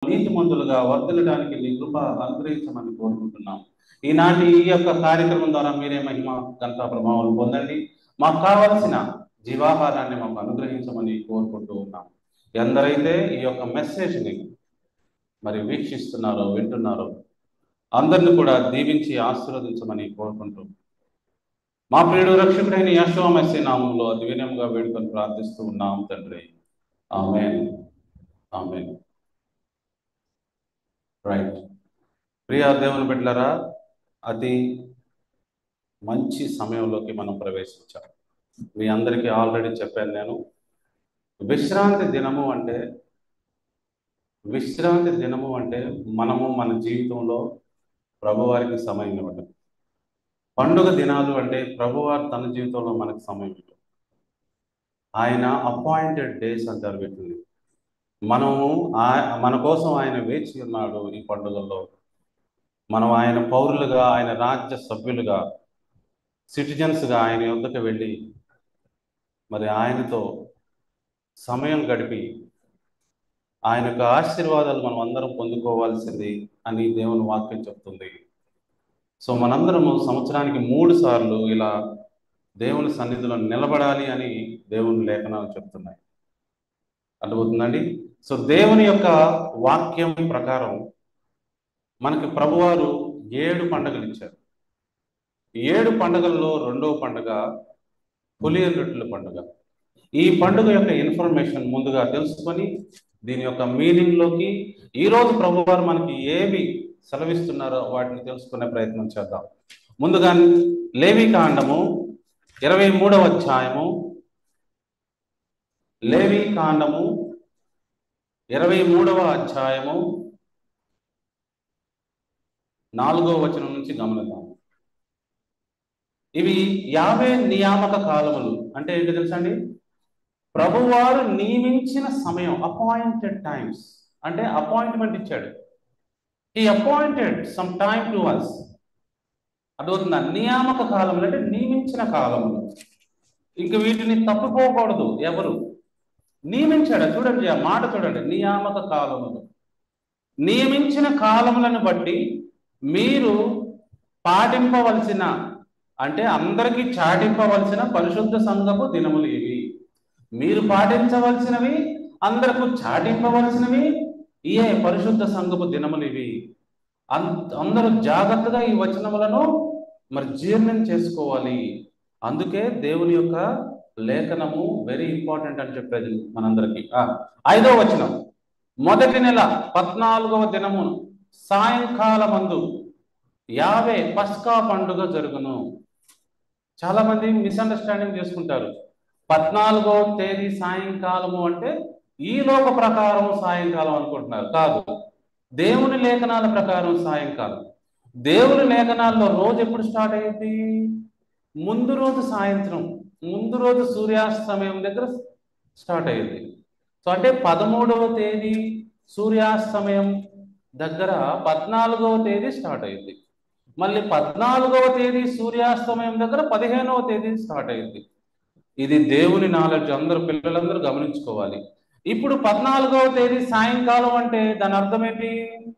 నీతిమంతులుగా వర్ధిల్లడానికి నీ కృప అనుగ్రహించమని కోరుకుంటున్నాం ఈనాటి ఈ యొక్క కార్యక్రమం ద్వారా మీరే మహిమ గంట ప్రభావం పొందండి మాకు కావలసిన జీవాహారాన్ని మాకు అనుగ్రహించమని కోరుకుంటూ ఉన్నాం ఎందరైతే ఈ యొక్క మెసేజ్ని మరి వీక్షిస్తున్నారో వింటున్నారో అందరిని కూడా దీవించి ఆశీర్వదించమని కోరుకుంటూ మా ప్రియుడు రక్షకుడైన యశోమస్య నామంలో అతి వినయంగా వేడుకొని ప్రార్థిస్తూ ఉన్నాం తండ్రి ఆమెన్ ఆమెన్ రైట్ ప్రియా దేవుని బిడ్డలరా అతి మంచి సమయంలోకి మనం ప్రవేశించాం మీ అందరికీ ఆల్రెడీ చెప్పాను నేను విశ్రాంతి దినము అంటే విశ్రాంతి దినము అంటే మనము మన జీవితంలో ప్రభువారికి సమయం ఇవ్వటం పండుగ దినాలు అంటే ప్రభువారు తన జీవితంలో మనకు సమయం ఇవ్వటం ఆయన అపాయింటెడ్ డేస్ అంటారు వీటిని మనము ఆ- మన కోసం ఆయన వేచి ఉన్నాడు ఈ పండుగల్లో మనం ఆయన పౌరులుగా ఆయన రాజ్య సభ్యులుగా సిటిజన్స్గా ఆయన యొద్దకు వెళ్ళి మరి ఆయనతో సమయం గడిపి ఆయన యొక్క ఆశీర్వాదాలు మనం అందరం పొందుకోవాల్సింది అని దేవుని వాక్యం చెప్తుంది సో మనందరము సంవత్సరానికి మూడు సార్లు ఇలా దేవుని సన్నిధిలో నిలబడాలి అని దేవుని లేఖనాలు చెప్తున్నాయి అర్థమవుతుందండి సో దేవుని యొక్క వాక్యం ప్రకారం మనకి ప్రభువారు ఏడు పండుగలు ఇచ్చారు ఈ ఏడు పండుగల్లో రెండవ పండుగ పులియన్ రొట్టెల పండుగ ఈ పండుగ యొక్క ఇన్ఫర్మేషన్ ముందుగా తెలుసుకొని దీని యొక్క మీనింగ్లోకి ఈరోజు ప్రభువారు మనకి ఏవి సెలవిస్తున్నారో వాటిని తెలుసుకునే ప్రయత్నం చేద్దాం ముందుగా లేవి కాండము ఇరవై మూడవ అధ్యాయము లేవి కాండము ఇరవై మూడవ అధ్యాయము నాలుగో వచనం నుంచి గమనిద్దాం ఇవి యాభై నియామక కాలములు అంటే ఏంటి తెలుసా అండి ప్రభువారు నియమించిన సమయం అపాయింటెడ్ టైమ్స్ అంటే అపాయింట్మెంట్ ఇచ్చాడు ఈ appointed some time to us అర్థమవుతుందా నియామక కాలములు అంటే నియమించిన కాలములు ఇంక వీటిని తప్పుకోకూడదు ఎవరు నియమించాడు చూడండి ఆ మాట చూడండి నియామక కాలములు నియమించిన కాలములను బట్టి మీరు పాటింపవలసిన అంటే అందరికీ చాటింపవలసిన పరిశుద్ధ సంఘపు దినములు ఇవి మీరు పాటించవలసినవి అందరకు చాటింపవలసినవి ఇయే పరిశుద్ధ సంఘపు దినములు ఇవి అం- అందరూ జాగ్రత్తగా ఈ వచనములను మరి జీర్ణం చేసుకోవాలి అందుకే దేవుని యొక్క లేఖనము వెరీ ఇంపార్టెంట్ అని చెప్పేది మనందరికీ ఆ, ఐదవ వచనం మొదటి నెల పద్నాలుగవ దినము సాయంకాలమందు యాభై పస్కా పండుగ జరుగును చాలా మంది మిస్అండర్స్టాండింగ్ చేసుకుంటారు పద్నాలుగో తేదీ సాయంకాలము అంటే ఈ లోక ప్రకారం సాయంకాలం అనుకుంటున్నారు కాదు దేవుని లేఖనాల ప్రకారం సాయంకాలం దేవుని లేఖనాల్లో రోజు ఎప్పుడు స్టార్ట్ అయ్యింది ముందు రోజు సాయంత్రం ముందు రోజు సూర్యాస్తమయం దగ్గర స్టార్ట్ అయ్యింది సో అంటే పదమూడవ తేదీ సూర్యాస్తమయం దగ్గర పద్నాలుగవ తేదీ స్టార్ట్ అయింది మళ్ళీ పద్నాలుగవ తేదీ సూర్యాస్తమయం దగ్గర పదిహేనవ తేదీ స్టార్ట్ అయింది ఇది దేవుని నాలెడ్జ్ అందరూ పిల్లలందరూ గమనించుకోవాలి ఇప్పుడు పద్నాలుగవ తేదీ సాయంకాలం అంటే దాని అర్థం ఏంటి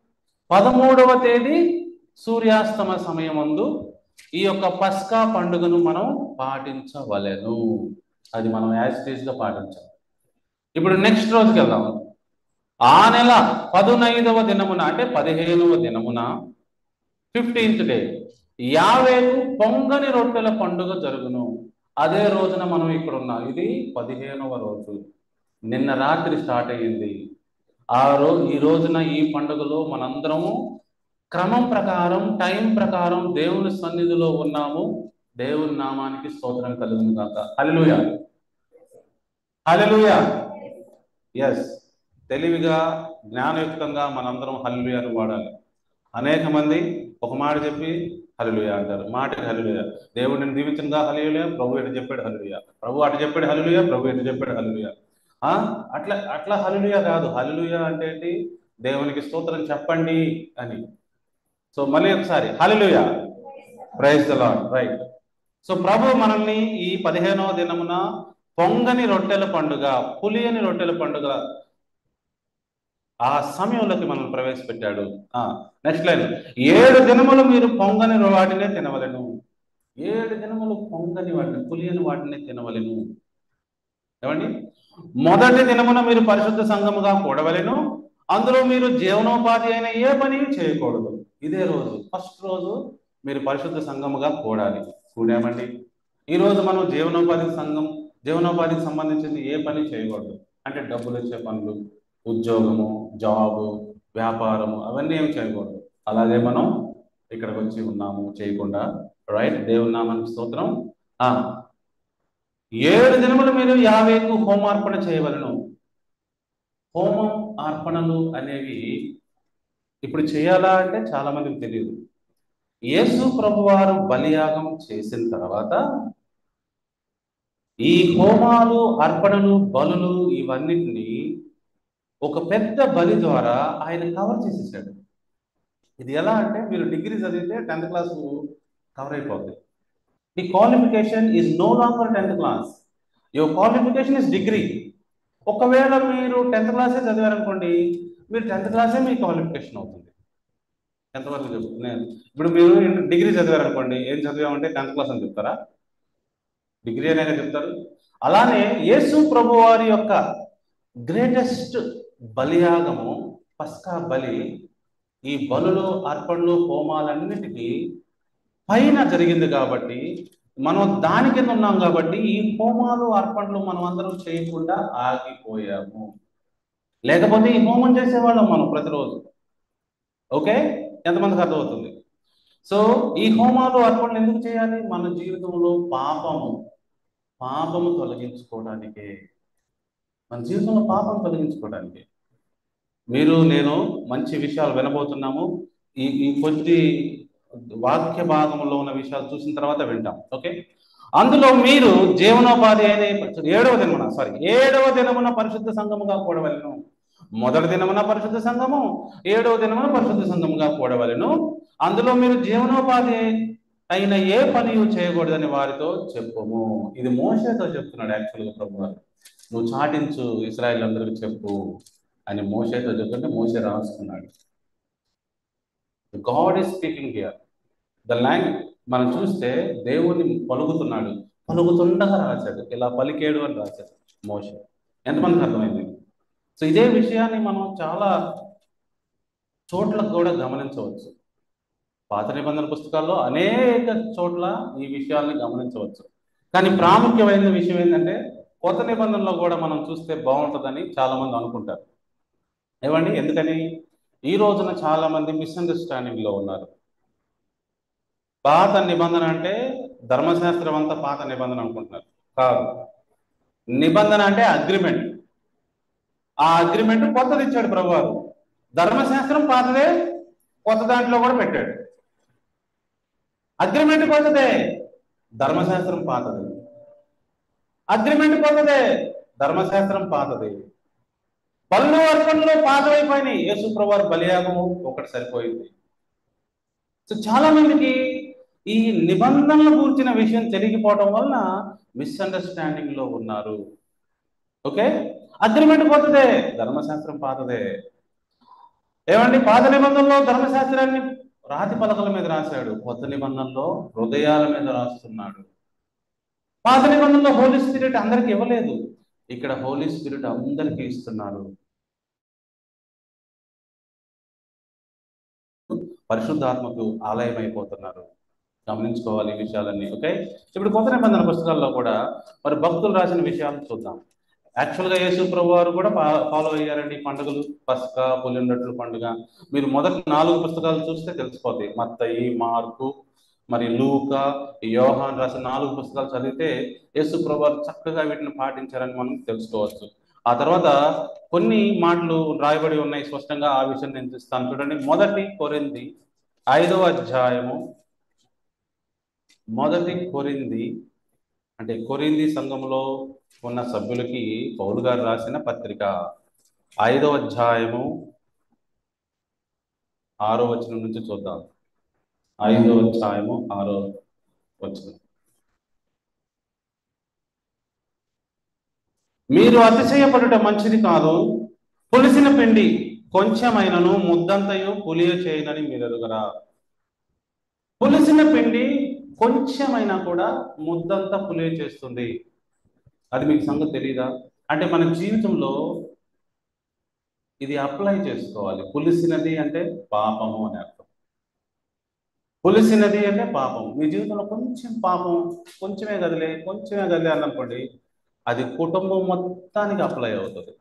పదమూడవ తేదీ సూర్యాస్తమ సమయమందు ఈ యొక్క పస్కా పండుగను మనం పాటించవలెను అది మనం యాజ్ గా పాటించాలి ఇప్పుడు నెక్స్ట్ రోజుకి వెళ్దాం ఆ నెల పదునైదవ దినమున అంటే పదిహేనవ దినమున ఫిఫ్టీన్త్ డే యావేకు పొంగని రొట్టెల పండుగ జరుగును అదే రోజున మనం ఇక్కడ ఉన్నాం ఇది పదిహేనవ రోజు నిన్న రాత్రి స్టార్ట్ అయ్యింది ఆ రోజు ఈ రోజున ఈ పండుగలో మనందరము క్రమం ప్రకారం టైం ప్రకారం దేవుని సన్నిధిలో ఉన్నాము దేవుని నామానికి స్తోత్రం కలుగును కాక హల్లెలూయా హల్లెలూయా ఎస్ తెలివిగా జ్ఞానయుక్తంగా మనందరం హల్లుయ అని వాడాలి అనేక మంది ఒక మాట చెప్పి హల్లుయ అంటారు మాటకి హల్లుయ దేవుడిని దీవించగా హల్లుయ ప్రభు ఎటు చెప్పాడు హల్లుయ ప్రభు అటు చెప్పాడు హల్లుయ ప్రభు ఎటు చెప్పాడు హల్లుయ ఆ అట్లా అట్లా హల్లుయ కాదు హల్లుయ అంటే ఏంటి దేవునికి స్తోత్రం చెప్పండి అని సో మళ్ళీ ఒకసారి hallelujah praise the Lord right so ప్రభు మనల్ని ఈ పదిహేనవ దినమున పొంగని రొట్టెల పండుగ పులియని రొట్టెల పండుగ ఆ సమయంలోకి మనం ప్రవేశపెట్టాడు నెక్స్ట్ లైన్ ఏడు దినములు మీరు పొంగని వాటినే తినవలెను ఏడు దినములు పొంగని వాటిని పులియని వాటిని తినవలెను ఏమండి మొదటి దినమున మీరు పరిశుద్ధ సంఘముగా కూడవలెను అందులో మీరు జీవనోపాధి అయిన ఏ పని చేయకూడదు ఇదే రోజు ఫస్ట్ రోజు మీరు పరిశుద్ధ సంఘముగా కూడాలి కూడామండి ఈ రోజు మనం జీవనోపాధి సంఘం జీవనోపాధికి సంబంధించింది ఏ పని చేయకూడదు అంటే డబ్బులు వచ్చే పనులు ఉద్యోగము జాబు వ్యాపారము అవన్నీ ఏమి చేయకూడదు అలాగే మనం ఇక్కడికి వచ్చి ఉన్నాము చేయకుండా రైట్ దేవుని నామానికి స్తోత్రం ఆ ఏడు దినములు మీరు యావేకు హోమార్పణ చేయవలను హోమం అర్పణలు అనేవి ఇప్పుడు చేయాలా అంటే చాలా మందికి తెలియదు యేసు ప్రభువారు బలియాగం చేసిన తర్వాత ఈ హోమాలు అర్పణలు బలులు ఇవన్నిటిని ఒక పెద్ద బలి ద్వారా ఆయన కవర్ చేసేసాడు ఇది ఎలా అంటే మీరు డిగ్రీ చదివితే టెన్త్ క్లాస్ కవర్ అయిపోతుంది the qualification is no longer tenth class your qualification is degree ఒకవేళ మీరు టెన్త్ క్లాసే చదివారనుకోండి మీరు టెన్త్ క్లాసే మీ క్వాలిఫికేషన్ అవుతుంది ఎంతవరకు చెప్తున్నాను ఇప్పుడు మీరు డిగ్రీ చదివారనుకోండి ఏం చదివామంటే టెన్త్ క్లాస్ అని చెప్తారా డిగ్రీ అనేది చెప్తారు అలానే యేసు ప్రభు వారి యొక్క గ్రేటెస్ట్ బలియాగము పస్కా బలి ఈ బలులు అర్పణలు హోమాలన్నిటికీ పైన జరిగింది కాబట్టి మనం దాని కింద ఉన్నాం కాబట్టి ఈ హోమాలు అర్పణలు మనం అందరం చేయకుండా ఆగిపోయాము లేకపోతే ఈ హోమం చేసేవాళ్ళం మనం ప్రతిరోజు ఓకే ఎంతమందికి అర్థమవుతుంది సో ఈ హోమాలు అర్పణలు ఎందుకు చేయాలి మన జీవితంలో పాపము పాపము తొలగించుకోవడానికే మన జీవితంలో పాపం తొలగించుకోవడానికి మీరు నేను మంచి విషయాలు వినబోతున్నాము ఈ ఈ కొద్ది వాక్య భాగంలో ఉన్న విషయాలు చూసిన తర్వాత వింటాం ఓకే అందులో మీరు జీవనోపాధి అయిన ఏడవ దినమున సారీ ఏడవ దినమున పరిశుద్ధ సంఘముగా కూడవలను మొదటి దినమున పరిశుద్ధ సంఘము ఏడవ దినమున పరిశుద్ధ సంఘముగా కూడవలను అందులో మీరు జీవనోపాధి అయిన ఏ పని చేయకూడదని వారితో చెప్పుము ఇది మోసతో చెప్తున్నాడు యాక్చువల్గా ప్రభు వారు. నువ్వు చాటించు ఇస్రాయల్ అందరికి చెప్పు అని మోసతో చెప్తుంటే మోసే రాసుకున్నాడు God is speaking here the long మనం చూస్తే దేవుని పలుకుతున్నాడు పలుకుతుండగా రాశాడు ఇలా పలికేడు అని రాశాడు మోస ఎంతమందికి అర్థమైంది సో ఇదే విషయాన్ని మనం చాలా చోట్ల కూడా గమనించవచ్చు పాత నిబంధన పుస్తకాల్లో అనేక చోట్ల ఈ విషయాల్ని గమనించవచ్చు కానీ ప్రాముఖ్యమైన విషయం ఏంటంటే కొత్త నిబంధనలో కూడా మనం చూస్తే బాగుంటుందని చాలా మంది అనుకుంటారు ఏమండి ఎందుకని ఈ రోజున చాలా మంది మిస్అండర్స్టాండింగ్ లో ఉన్నారు పాత నిబంధన అంటే ధర్మశాస్త్రం అంతా పాత నిబంధన అనుకుంటున్నారు కాదు నిబంధన అంటే అగ్రిమెంట్ ఆ అగ్రిమెంట్ కొత్తది ఇచ్చాడు ప్రభువారు ధర్మశాస్త్రం పాతదే కొత్త దాంట్లో కూడా పెట్టాడు అగ్రిమెంట్ కొత్తదే ధర్మశాస్త్రం పాతది అగ్రిమెంట్ కొత్తదే ధర్మశాస్త్రం పాతది పళ్ళు అర్పణలో పాతమైపోయినాయి యేసు ప్రభువారు బలియాగము ఒకటి సరిపోయింది సో చాలా మందికి ఈ నిబంధనలు కూర్చిన విషయం తెలియకపోవడం వలన మిస్అండర్స్టాండింగ్ లో ఉన్నారు ఓకే అగ్రిమెంట్ పోతుందే ధర్మశాస్త్రం పాతదే ఏమండి పాత నిబంధనలో ధర్మశాస్త్రాన్ని రాతి పలకల మీద రాశాడు కొత్త నిబంధనలో హృదయాల మీద రాస్తున్నాడు పాత నిబంధనలో హోలీ స్పిరిట్ అందరికి ఇవ్వలేదు ఇక్కడ హోలీ స్పిరిట్ అందరికీ ఇస్తున్నారు పరిశుద్ధాత్మకు ఆలయం అయిపోతున్నారు గమనించుకోవాలి ఈ విషయాలన్నీ ఓకే ఇప్పుడు కొత్త నిబంధన పుస్తకాల్లో కూడా మరి భక్తులు రాసిన విషయాలు చూద్దాం యాక్చువల్గా యేసు ప్రభు వారు కూడా ఫాలో అయ్యారండి ఈ పండుగలు పస్కా పులిండట్లు పండుగ మీరు మొదటి నాలుగు పుస్తకాలు చూస్తే తెలిసిపోతాయి మత్తయి మార్కు మరి లూక యోహాన్ రాసిన నాలుగు పుస్తకాలు చదివితే యేసు ప్రభు వారు చక్కగా వీటిని పాటించారని మనం తెలుసుకోవచ్చు ఆ తర్వాత కొన్ని మాటలు రాయబడి ఉన్నాయి స్పష్టంగా ఆ విషయం నేను ఇస్తాను చూడండి మొదటి కొరింది ఐదవ అధ్యాయము మొదటి కొరింది అంటే కొరింది సంఘంలో ఉన్న సభ్యులకి పౌలు గారు రాసిన పత్రిక ఐదవ అధ్యాయము ఆరో వచనం నుంచి చూద్దాం ఐదో అధ్యాయము ఆరో వచనం మీరు అతిశయపడుట మంచిది కాదు పులిసిన పిండి కొంచెమైనను ముద్దంతయు పులియ చేయనని మీరు ఎరుగరా పులిసిన పిండి కొంచెమైనా కూడా ముద్దంతా పులియ చేస్తుంది అది మీకు సంగతి తెలియదా అంటే మన జీవితంలో ఇది అప్లై చేసుకోవాలి పులిసినది అంటే పాపము అని అర్థం పులిసినది అంటే పాపం మీ జీవితంలో కొంచెం పాపం కొంచెమే కదిలే కొంచెమే కదిలే అని అనుకోండి అది కుటుంబం మొత్తానికి అప్లై అవుతుంది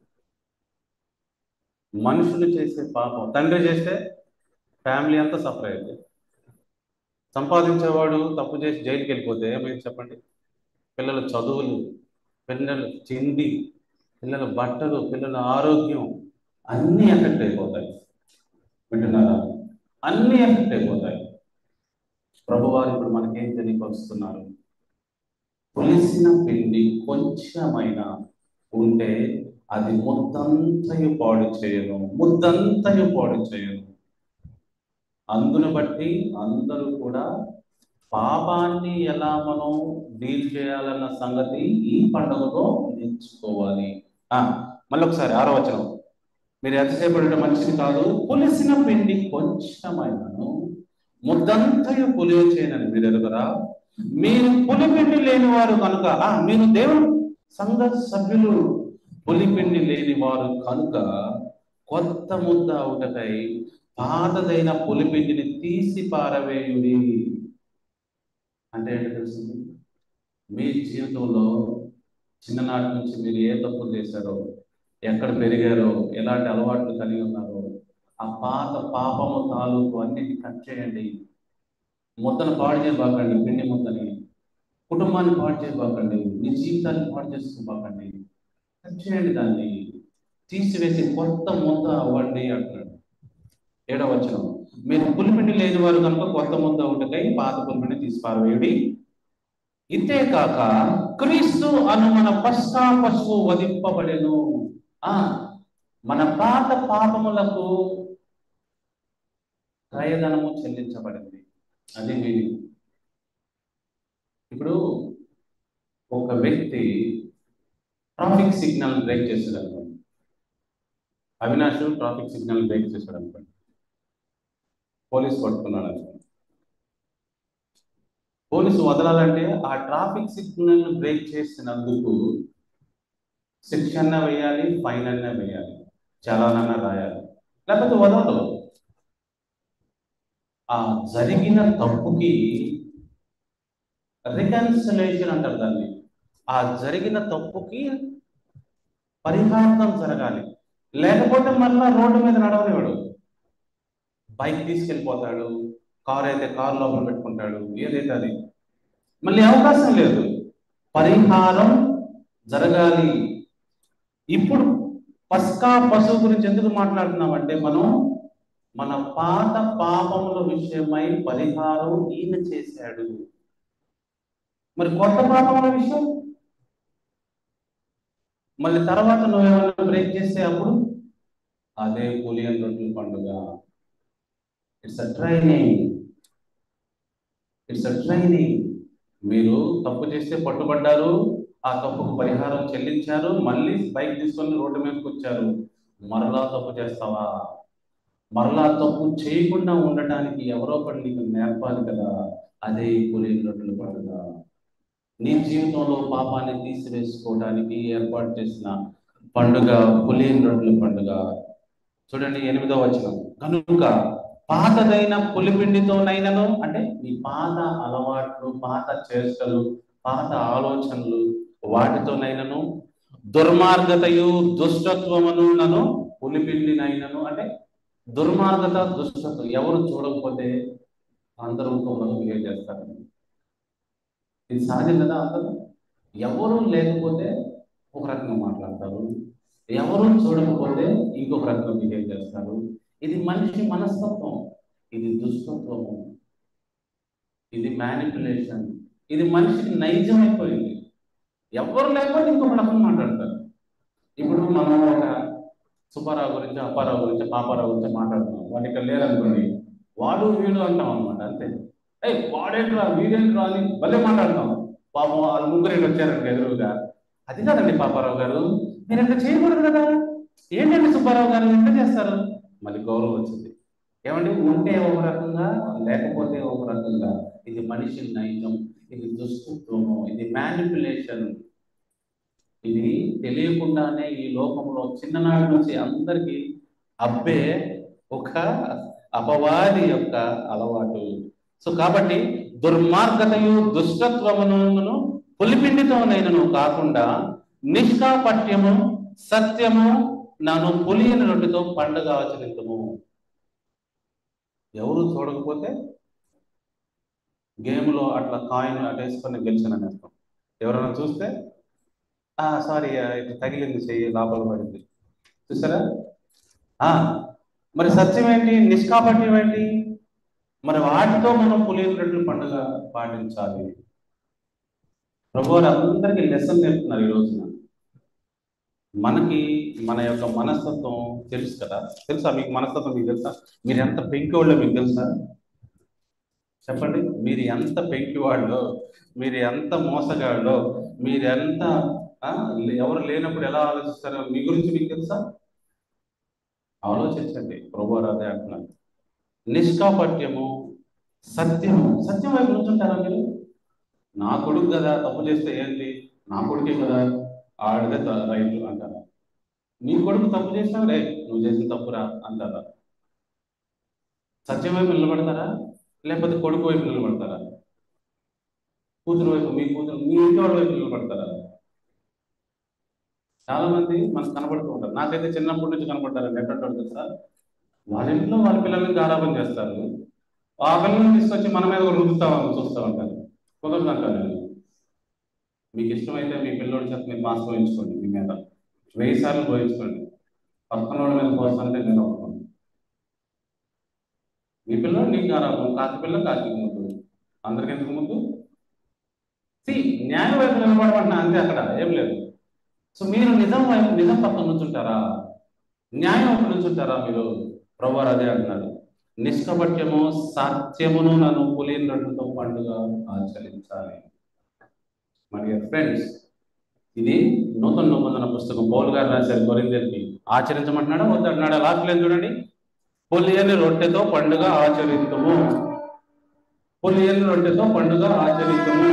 మనుషులు చేసే పాపం తండ్రి చేస్తే ఫ్యామిలీ అంతా సఫర్ అయింది సంపాదించేవాడు తప్పు చేసి జైలుకి వెళ్ళిపోతే ఏమైంది చెప్పండి పిల్లల చదువులు పిల్లల తిండి పిల్లల బట్టలు పిల్లల ఆరోగ్యం అన్నీ ఎఫెక్ట్ అయిపోతాయి వింటున్నారా అన్నీ ఎఫెక్ట్ అయిపోతాయి ప్రభువారు ఇప్పుడు మనకేం తెలియపరుస్తున్నారు పులిసిన పిండి కొంచెమైనా ఉంటే అది ముద్దంతయు పాడు చేయను ముద్దంతయు పాడు చేయను అందును బట్టి అందరూ కూడా పాపాన్ని ఎలా మనం డీల్ చేయాలన్న సంగతి ఈ పండుగలో నేర్చుకోవాలి ఆ, మళ్ళీ ఒకసారి ఆరో వచనం మీరు ఎంతసేపు ఉండటం మంచిది కాదు పులిసిన పిండి కొంచెమైనను ముద్దంతయు పులియ చేయనని మీరు ఎరుగరా మీరు పులిపిండి లేని వారు కనుక ఆ, మీరు దేవుని సంఘ సభ్యులు పులిపిండి లేని వారు కనుక కొత్త ముద్ద అవుటకై పాతదైన పులిపిండిని తీసి పారవేయుడి అంటే ఏంటో తెలిసింది మీ జీవితంలో చిన్ననాటి నుంచి మీరు ఏ తప్పులు చేశారో ఎక్కడ పెరిగారో ఎలాంటి అలవాట్లు కలిగి ఉన్నారో ఆ పాత పాపము తాలూకు అన్నిటి కట్ చేయండి ముద్దను పాడు చేయబాకండి పిండి ముద్దని కుటుంబాన్ని పాడు చేయబాకండి మీ జీవితాన్ని పాడు చేసుకోబాకండి కట్ చేయండి దాన్ని తీసివేసి కొత్త ముద్ద అవ్వండి అంటున్నాడు ఏడవ వచనం మీరు పులిపిండి లేని వారు కనుక కొత్త ముద్ద ఒకటికై పాత పులిపిండి తీసి పారవేయుడి ఇంతే కాక క్రీస్తు అను మన పశ్చా పశువు వధింపబడెను ఆ మన పాత పాపములకు క్రయధనము చెల్లించబడింది అది మీది ఇప్పుడు ఒక వ్యక్తి ట్రాఫిక్ సిగ్నల్ బ్రేక్ చేశాడు అనుకోండి అవినాష్ ట్రాఫిక్ సిగ్నల్ బ్రేక్ చేశాడు అనుకోండి పోలీస్ పట్టుకున్నాడు అనుకోండి పోలీసు వదలాలంటే ఆ ట్రాఫిక్ సిగ్నల్ బ్రేక్ చేసినందుకు శిక్ష అన్న వేయాలి ఫైన్ అన్న వేయాలి చలానన్న రాయాలి లేకపోతే వదలదు ఆ జరిగిన తప్పుకి రికన్సిలేషన్ అంటారు దాన్ని ఆ జరిగిన తప్పుకి పరిహారం జరగాలి లేకపోతే మళ్ళా రోడ్డు మీద నడవనివాడు బైక్ తీసుకెళ్ళిపోతాడు కార్ అయితే కార్ లోపల పెట్టుకుంటాడు ఏదైతే అది మళ్ళీ అవకాశం లేదు పరిహారం జరగాలి ఇప్పుడు పస్కా పశువు గురించి ఎందుకు మాట్లాడుతున్నామంటే మనం మన పాత పాపముల విషయమై పరిహారం ఈయన చేశాడు మరి కొత్త పాపముల విషయం మళ్ళీ తర్వాత నువ్వేమైనా బ్రేక్ చేస్తే అప్పుడు అదే పులియన్ రొట్టెల పండుగ it's a training it's a training మీరు తప్పు చేస్తే పట్టుబడ్డారు ఆ తప్పుకు పరిహారం చెల్లించారు మళ్ళీ బైక్ తీసుకొని రోడ్డు మీదకి వచ్చారు మరలా తప్పు చేస్తావా మరలా తప్పు చేయకుండా ఉండటానికి ఎవరో ఒకటి నీకు నేర్పాలి కదా అదే పులియన్ రొట్టెల పండుగ నీ జీవితంలో పాపాన్ని తీసివేసుకోవడానికి ఏర్పాటు చేసిన పండుగ పులియన్ రొట్టెల పండుగ చూడండి ఎనిమిదో వచనం కనుక పాతదైన పులిపిండితోనైనను అంటే మీ పాత అలవాట్లు పాత చేష్టలు పాత ఆలోచనలు వాటితోనైనను దుర్మార్గతయు దుష్టత్వమును నను పులిపిండినైనను అంటే దుర్మార్గత దుష్టత్వం ఎవరు చూడకపోతే అందరూ ఇంకొకరు బిహేవ్ చేస్తారు ఇది సహజం కదా అందరూ ఎవరు లేకపోతే ఒక రకంగా మాట్లాడతారు ఎవరు చూడకపోతే ఇంకొక రకంగా బిహేవ్ చేస్తారు ఇది మనిషి మనస్తత్వం ఇది దుస్తత్వము ఇది మ్యానిపులేషన్ ఇది మనిషికి నైజం అయిపోయింది ఎవరు లేకపోతే ఇంకొక రకంగా మాట్లాడతారు ఇప్పుడు మనం ఒక సుబ్బారావు గురించి అప్పారావు గురించి పాపారావు గురించి మాట్లాడుతున్నాం వాడు ఇక్కడ లేరనుకోండి వాడు వీడు అంటాం అనమాట అంతే ఏ వాడేంట్రా వీడేంట్రా అని భలే మాట్లాడతాం పాపం వాళ్ళు ముగ్గురు వచ్చారండి ఎదురుగా అది కాదండి పాపారావు గారు మీరు అట్లా చేయకూడదు కదా ఏంటంటే సుబ్బారావు గారు ఎంత చేస్తారు మళ్ళీ గౌరవం వచ్చింది ఏమండి ఉంటే ఒక రకంగా లేకపోతే ఒక రకంగా ఇది మనిషి నైజం ఇది దుష్టత్వము ఇది మ్యానిపులేషన్ ఇది తెలియకుండానే ఈ లోకంలో చిన్ననాటి నుంచి అందరికీ అబ్బే ఒక అపవాది యొక్క అలవాటు సో కాబట్టి దుర్మార్గతయు దుష్టత్వమును పులిపిండితోనైనను కాకుండా నిష్కాపట్యము సత్యము నన్ను పులియని రొట్టెతో పండుగ ఆచరించము ఎవరు చూడకపోతే గేమ్లో అట్లా కాయిన్ అటేసుకొని గెలిచానని అర్థం ఎవరైనా చూస్తే ఆ సారీ ఇది తగిలింది చెయ్యి లోపల పడింది చూసారా ఆ మరి సత్యం ఏంటి నిష్కాపట్యం ఏంటి మరి వాటితో మనం పులియనట్లు పండుగ పాటించాలి ప్రభు వారు అందరికీ లెసన్ నేర్పుతున్నారు ఈ రోజున మనకి మన యొక్క మనస్తత్వం తెలుసు కదా తెలుసా మీకు మనస్తత్వం మీకు తెలుసా మీరు ఎంత పెంకివాళ్ళో మీకు తెలుసా చెప్పండి మీరు ఎంత పెంకివాళ్ళో మీరు ఎంత మోసగాళ్ళో మీరు ఎంత ఆ, ఎవరు లేనప్పుడు ఎలా ఆలోచిస్తారో మీ గురించి మీకు తెలుసా ఆలోచించండి ప్రభు అదే అంటున్నారు నిష్కాపట్యము సత్యము సత్యం వైపు నుంచుంటారా మీరు నా కొడుకు కదా తప్పు చేస్తే ఏంటి నా కొడుకే కదా ఆడితే త- రైట్ అంటారా నీ కొడుకు తప్పు చేసినా రే నువ్వు చేసిన తప్పురా అంటారా సత్యం వైపు నిలబడతారా లేకపోతే కొడుకు వైపు నిలబడతారా కూతురు వైపు మీ కూతురు మీ ఇంటి వాళ్ళ వైపు నిలబడతారా చాలా మంది మనకు కనబడుతూ ఉంటారు నాకైతే చిన్నప్పటి నుంచి కనబడ్డారు ఎక్కడ తెలుసా వాళ్ళ ఇంట్లో వాళ్ళ పిల్లల్ని గారాబం చేస్తారు ఆ పిల్లల్ని తీసుకొచ్చి మన మీద కూడా రుద్దుతామని చూస్తూ ఉంటారు కుదరదు అంటారు నేను. మీకు ఇష్టమైతే మీ పిల్లోడి చేత మీరు మాస్ పోయించుకోండి మీ మీద వెయ్యి సార్లు పోయించుకోండి పక్కన వాళ్ళ మీద పోస్తుంటే నేను ఒప్పుకోను మీ పిల్లడు నీకు గారాబం కాకి పిల్ల కాకి ముందు అందరికి ఎందుకు ముందు సి న్యాయ వైపు నిలబడమంటున్నా అంతే అక్కడ ఏం లేదు సో మీరు నిజం వైపు నిజం పక్కన నుంచుంటారా న్యాయం వైపు నుంచుంటారా మీరు ప్రభు అదే అంటున్నారు నిష్కపట్యము సత్యమును నన్ను పులినట్లతో పండుగ ఆచరించాలి మరి ఫ్రెండ్స్ ఇది నూతన నిబంధన పుస్తకం పౌల్ గారు రాశారు కొరిందరికి ఆచరించమంటున్నాడా వద్దంటున్నాడా లాస్ట్ లేదు చూడండి పులియని రొట్టెతో పండుగ ఆచరితము పులియని రొట్టెతో పండుగ ఆచరితము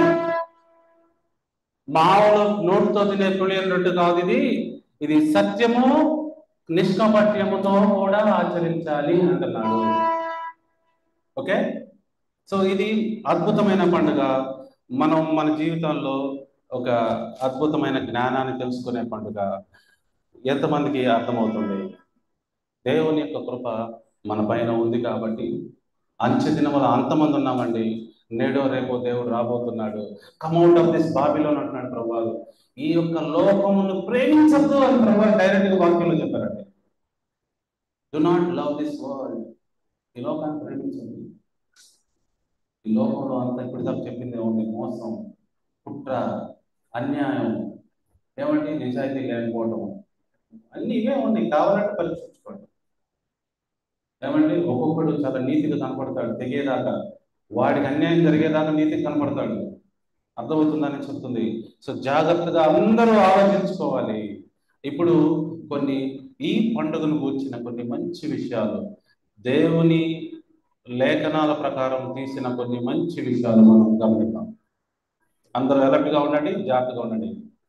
మామూలు నోటితో తినే పులియని రొట్టె కాదు ఇది ఇది సత్యము నిష్కపట్యముతో కూడా ఆచరించాలి అంటున్నాడు ఓకే సో ఇది అద్భుతమైన పండుగ మనం మన జీవితంలో ఒక అద్భుతమైన జ్ఞానాన్ని తెలుసుకునే పండుగ ఎంతమందికి అర్థమవుతుంది దేవుని యొక్క కృప మన పైన ఉంది కాబట్టి అంచె దినముల అంతమంది ఉన్నామండి నేడో రేపో దేవుడు రాబోతున్నాడు కమౌట్ ఆఫ్ దిస్ బాబిలోన్ అంటున్నాడు ప్రభాలు ఈ యొక్క లోకమును ప్రేమించద్దు అని ప్రభా డైరెక్ట్ గా వాక్యంలో చెప్పారండి do not love this world ఈ లోకాన్ని ప్రేమించండి ఈ లోకంలో అంతా ఇప్పుడు దాకా చెప్పింది ఉంది మోసం కుట్ర అన్యాయం ఏమండి నిజాయితీ లేకపోవడం అన్ని ఇవే ఉన్నాయి కావాలంటే పరీక్షించుకోండి ఏమండి ఒక్కొక్కడు చాలా నీతిగా కనపడతాడు తెగేదాకా వాడికి అన్యాయం జరిగేదాకా నీతిగా కనపడతాడు అర్థమవుతుందని చెప్తుంది సో జాగ్రత్తగా అందరూ ఆలోచించుకోవాలి ఇప్పుడు కొన్ని ఈ పండుగను కూర్చిన కొన్ని మంచి విషయాలు దేవుని లేఖనాల ప్రకారం తీసిన కొన్ని మంచి విషయాలు మనం గమనిద్దాం అందరూ ఎలర్ట్గా ఉండండి జాగ్రత్తగా ఉండండి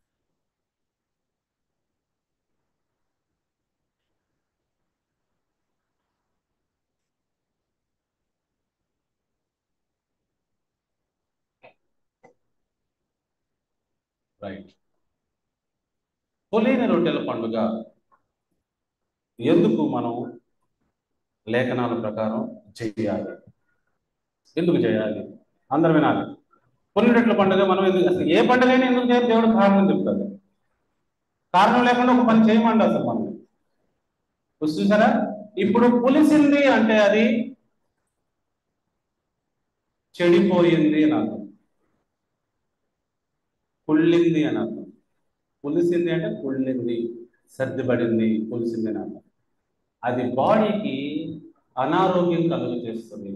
రైట్ పొలేని రొట్టెల పండుగ ఎందుకు మనం లేఖనాల ప్రకారం చేయాలి ఎందుకు చేయాలి అందరు వినాలి పొలినెట్ల పండుగ మనం ఎందుకు అసలు ఏ పండుగ అయినా ఎందుకు చేయాలి దేవుడు కారణం చెప్తాడు కారణం లేకుండా ఒక పని చేయమండి అసలు మనం చూసారా ఇప్పుడు పులిసింది అంటే అది చెడిపోయింది అని అర్థం కుళ్ళింది అని అర్థం పులిసింది అంటే కుళ్ళింది సర్దిపడింది పులిసింది అని అర్థం అది బాడీకి అనారోగ్యం కలుగు చేస్తుంది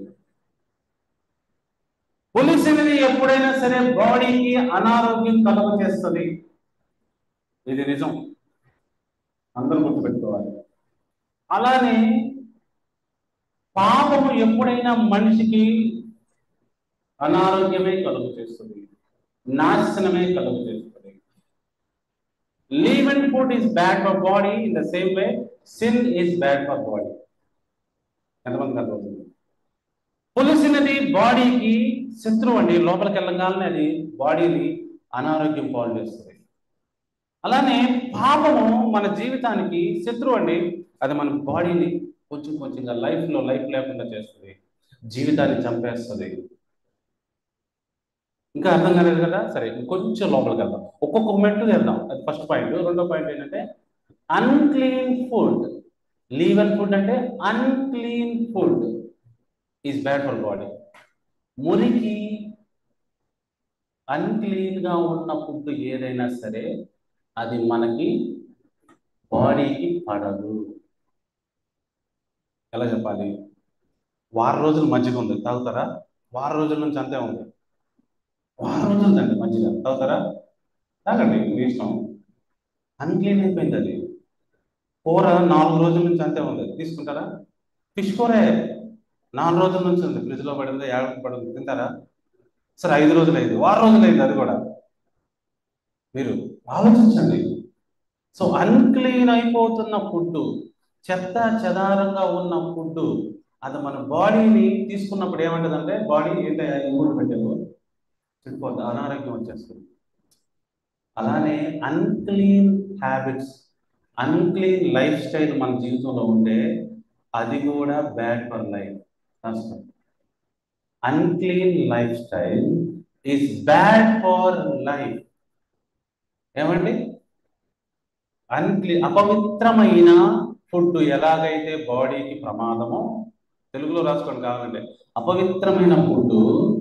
పులిసినది ఎప్పుడైనా సరే బాడీకి అనారోగ్యం కలుగు చేస్తుంది ఇది నిజం అందరూ గుర్తుపెట్టుకోవాలి అలానే పాపము ఎప్పుడైనా మనిషికి అనారోగ్యమే కలుగు చేస్తుంది నాశనమే కలుగు చేస్తుంది leavened food is bad for body in the same way sin is bad for body ఎంతమంది అర్థమవుతుంది పులిసినది బాడీకి శత్రువు అండి లోపలికి వెళ్ళగానే అది బాడీని అనారోగ్యం పాలు చేస్తుంది అలానే పాపము మన జీవితానికి శత్రువు అండి అది మన బాడీని కొంచెం కొంచెంగా లైఫ్లో లైఫ్ లేకుండా చేస్తుంది జీవితాన్ని చంపేస్తుంది ఇంకా అర్థం కాలేదు కదా సరే ఇంకొంచెం లోపలికి వెళ్దాం ఒక్కొక్క మెట్టు వెళ్దాం అది ఫస్ట్ పాయింట్ రెండో పాయింట్ ఏంటంటే unclean food leavened food అంటే unclean food is bad for body మురికి అన్క్లీన్ గా ఉన్న ఫుడ్ ఏదైనా సరే అది మనకి బాడీకి పడదు ఎలా చెప్పాలి వారం రోజులు మజ్జిగ ఉంది తాగుతారా వారం రోజుల నుంచి అంతే ఉంది వారం రోజులు తండి మజ్జిగ తాగుతారా తాగండి మీ ఇష్టం అన్క్లీన్ అయిపోయింది అది కూర నాలుగు రోజుల నుంచి అంతే ఉంది తీసుకుంటారా ఫిష్ కూరే నాలుగు రోజుల నుంచి ఉంది ఫ్రిడ్జ్ లో పడింది ఏడాది పడింది తింటారా సరే ఐదు రోజులు అయింది వారం రోజులు అయింది అది కూడా మీరు ఆలోచించండి సో అన్క్లీన్ అయిపోతున్న ఫుడ్ చెత్త చెదారంగా ఉన్న ఫుడ్ అది మన బాడీని తీసుకున్నప్పుడు ఏమంటదంటే బాడీ ఏంటో మూడు పెట్టాము చెడిపోతుంది అనారోగ్యం వచ్చేస్తుంది అలానే unclean habits unclean lifestyle మన జీవితంలో ఉంటే అది కూడా బ్యాడ్ ఫర్ లైఫ్ రాసుకోండి unclean lifestyle is bad for life ఏమండి అన్క్లీ అపవిత్రమైన ఫుడ్ ఎలాగైతే బాడీకి ప్రమాదమో తెలుగులో రాసుకోండి కావాలంటే అపవిత్రమైన ఫుడ్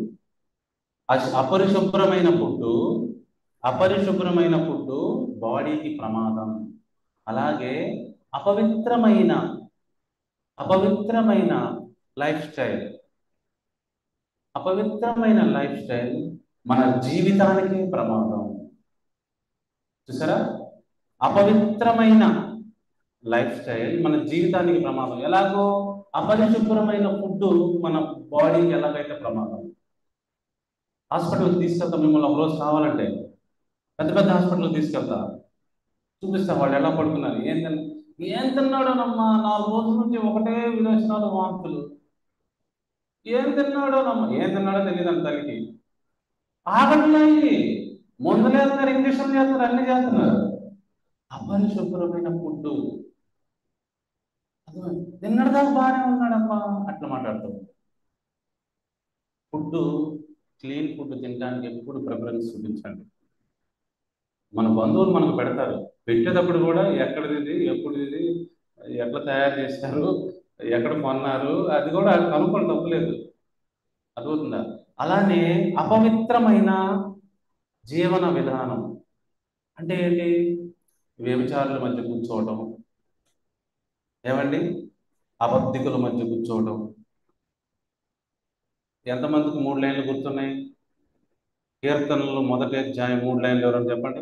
అపరిశుభ్రమైన ఫుడ్ అపరిశుభ్రమైన ఫుడ్ బాడీకి ప్రమాదం అలాగే అపవిత్రమైన అపవిత్రమైన లైఫ్ స్టైల్ అపవిత్రమైన లైఫ్ స్టైల్ మన జీవితానికి ప్రమాదం చూసారా అపవిత్రమైన లైఫ్ స్టైల్ మన జీవితానికి ప్రమాదం ఎలాగో అపరిశుభ్రమైన ఫుడ్ మన బాడీకి ఎలాగైతే ప్రమాదం హాస్పిటల్కి తీసుకెళ్తా మిమ్మల్ని ఒక రోజు కావాలంటే పెద్ద పెద్ద హాస్పిటల్కి తీసుకెళ్తా చూపిస్తా వాళ్ళు ఎలా పడుకున్నారు ఏం తిన్న ఏం తిన్నాడోనమ్మా నాలుగు రోజుల నుంచి ఒకటే విరోచనాలు వాంతులు ఏం తిన్నాడోనమ్మా ఏం తిన్నాడో తెలియదు అంత తల్లికి ఆగట్లేదు మందులు వేస్తున్నారు ఇంజక్షన్ చేస్తున్నారు అన్ని చేస్తున్నారు అపరిశుభ్రమైన ఫుడ్ తిన్నడదాకా బాగానే ఉన్నాడమ్మా అట్లా మాట్లాడుతాం ఫుడ్ క్లీన్ ఫుడ్ తినడానికి ఎప్పుడు ప్రిఫరెన్స్ చూపించండి మన బంధువులు మనకు పెడతారు పెట్టేటప్పుడు కూడా ఎక్కడిది ఇది ఎప్పుడు ఇది ఎట్లా తయారు చేశారు ఎక్కడ కొన్నారు అది కూడా కనుక్కొని తప్పలేదు అర్థమవుతుందా అలానే అపవిత్రమైన జీవన విధానం అంటే ఏంటి వ్యభిచారుల మధ్య కూర్చోవటం ఏమండి అబద్ధికుల మధ్య కూర్చోవటం ఎంతమందికి మూడు లైన్లు గుర్తున్నాయి కీర్తనలు మొదటి అధ్యాయం మూడు లైన్లు ఎవరని చెప్పండి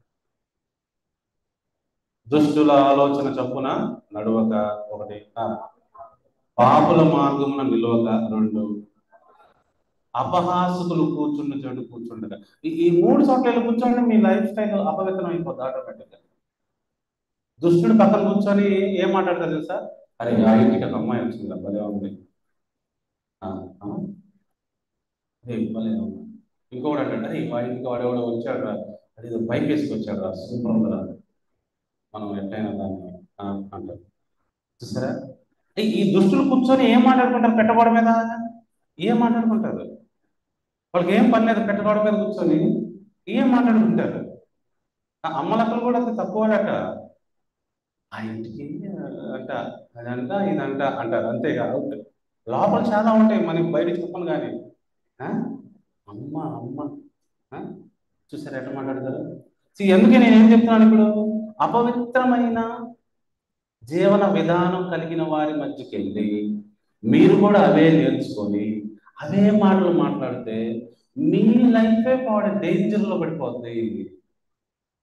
దుష్టుల ఆలోచన చొప్పున నడువక ఒకటి ఆ, పాపుల మార్గమున నిలవక రెండు అపహాసకులు కూర్చున్న చోటు కూర్చుండగా ఈ ఈ మూడు చోట్ల వెళ్ళి కూర్చోండి మీ లైఫ్ స్టైల్ అపవిత్రం అయిపోద్ది ఆటోమేటిక్గా దుష్టుడు పక్కన కూర్చొని ఏం మాట్లాడతారు తెలుసా అరే ఆ ఇంటికి ఒక అమ్మాయి వచ్చింది భలే ఉంది ఆ, ఆ? అరే భలే ఉంది ఇంకొకటి అంటాడు అరే మా ఇంటికి వాడెవడో వచ్చాడు రా అది ఏదో బైక్ వేసుకొచ్చాడు రా సూపర్ ఉందిరా మనం ఎట్లయినా దాన్ని ఆ, అంటారు చూసారా ఈ ఈ దుష్టులు కూర్చొని ఏం మాట్లాడుకుంటారు పెట్టగోడ మీద ఏం మాట్లాడుకుంటారు వాళ్ళకి ఏం పని లేదు పెట్టగోడ మీద కూర్చొని ఏం మాట్లాడుకుంటారు ఆ అమ్మలక్కలు కూడా అంత తక్కువడట ఆ ఇంటికి అంట అదంట ఇదంట అంటారు అంతేగా అవుట్ లోపల చాలా ఉంటాయి మనకి బయట చెప్పను కానీ ఆ? అమ్మ అమ్మ ఆ? చూసారా ఎట్లా మాట్లాడతారు See, ఎందుకే నేను ఏం చెప్తున్నాను ఇప్పుడు అపవిత్రమైన జీవన విధానం కలిగిన వారి మధ్యకి వెళ్ళి మీరు కూడా అవే నేర్చుకొని అవే మాటలు మాట్లాడితే మీ లైఫే పాడే డేంజర్లో పడిపోద్ది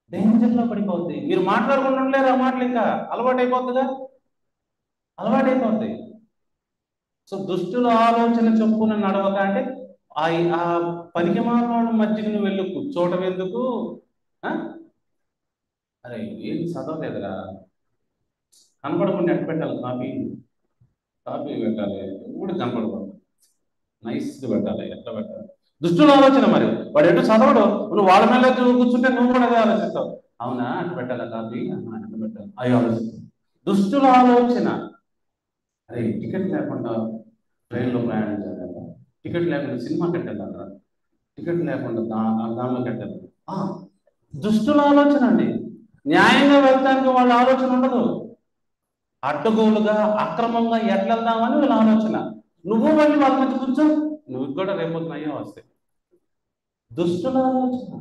డేంజర్లో పడిపోద్ది మీరు మాట్లాడకుండా ఉండలేరు ఆ మాటలు ఇంకా అలవాటు అయిపోతుందిగా అలవాటు అయిపోద్ది సో దుష్టుల ఆలోచన చొప్పున నడవక అంటే ఆ ఆ పనికి మానవుడు మధ్యకి నువ్వు వెళ్ళి కూర్చోవటం ఎందుకు ఆ? అరే ఏం చదవలేదురా కనపడకుండా ఎట్ట పెట్టాలి కాపీ కాపీ పెట్టాలి ఎప్పుడు కనపడకూడదు నైస్గా పెట్టాలి ఎట్లా పెట్టాలి దుష్టుల ఆలోచన మరి వాడు ఎటు చదవడు నువ్వు వాళ్ళ మీద కూర్చుంటే నువ్వు కూడా అదే ఆలోచిస్తావు అవునా అట్లా పెట్టాలా కాపీ ఆహా, అట్లా పెట్టాలి అవి ఆలోచిస్తావు దుష్టుల ఆలోచన అరే టికెట్ లేకుండా ట్రైన్లో ప్రయాణించాలి టికెట్ లేకుండా సినిమాకి వెళ్ళాలా టికెట్ లేకుండా దా దానిలోకి వెళ్ళాలి ఆ, దుష్టుల ఆలోచన అండి న్యాయంగా వెళ్తానికి వాళ్ళ ఆలోచన ఉండదు అడ్డగోలుగా అక్రమంగా ఎట్లా వెళ్దామని వీళ్ళ ఆలోచన నువ్వు మళ్ళీ వాళ్ళ మధ్య కూర్చో నువ్వు కూడా రేపొద్దున అయ్యే వస్తాయి దుష్టుల ఆలోచన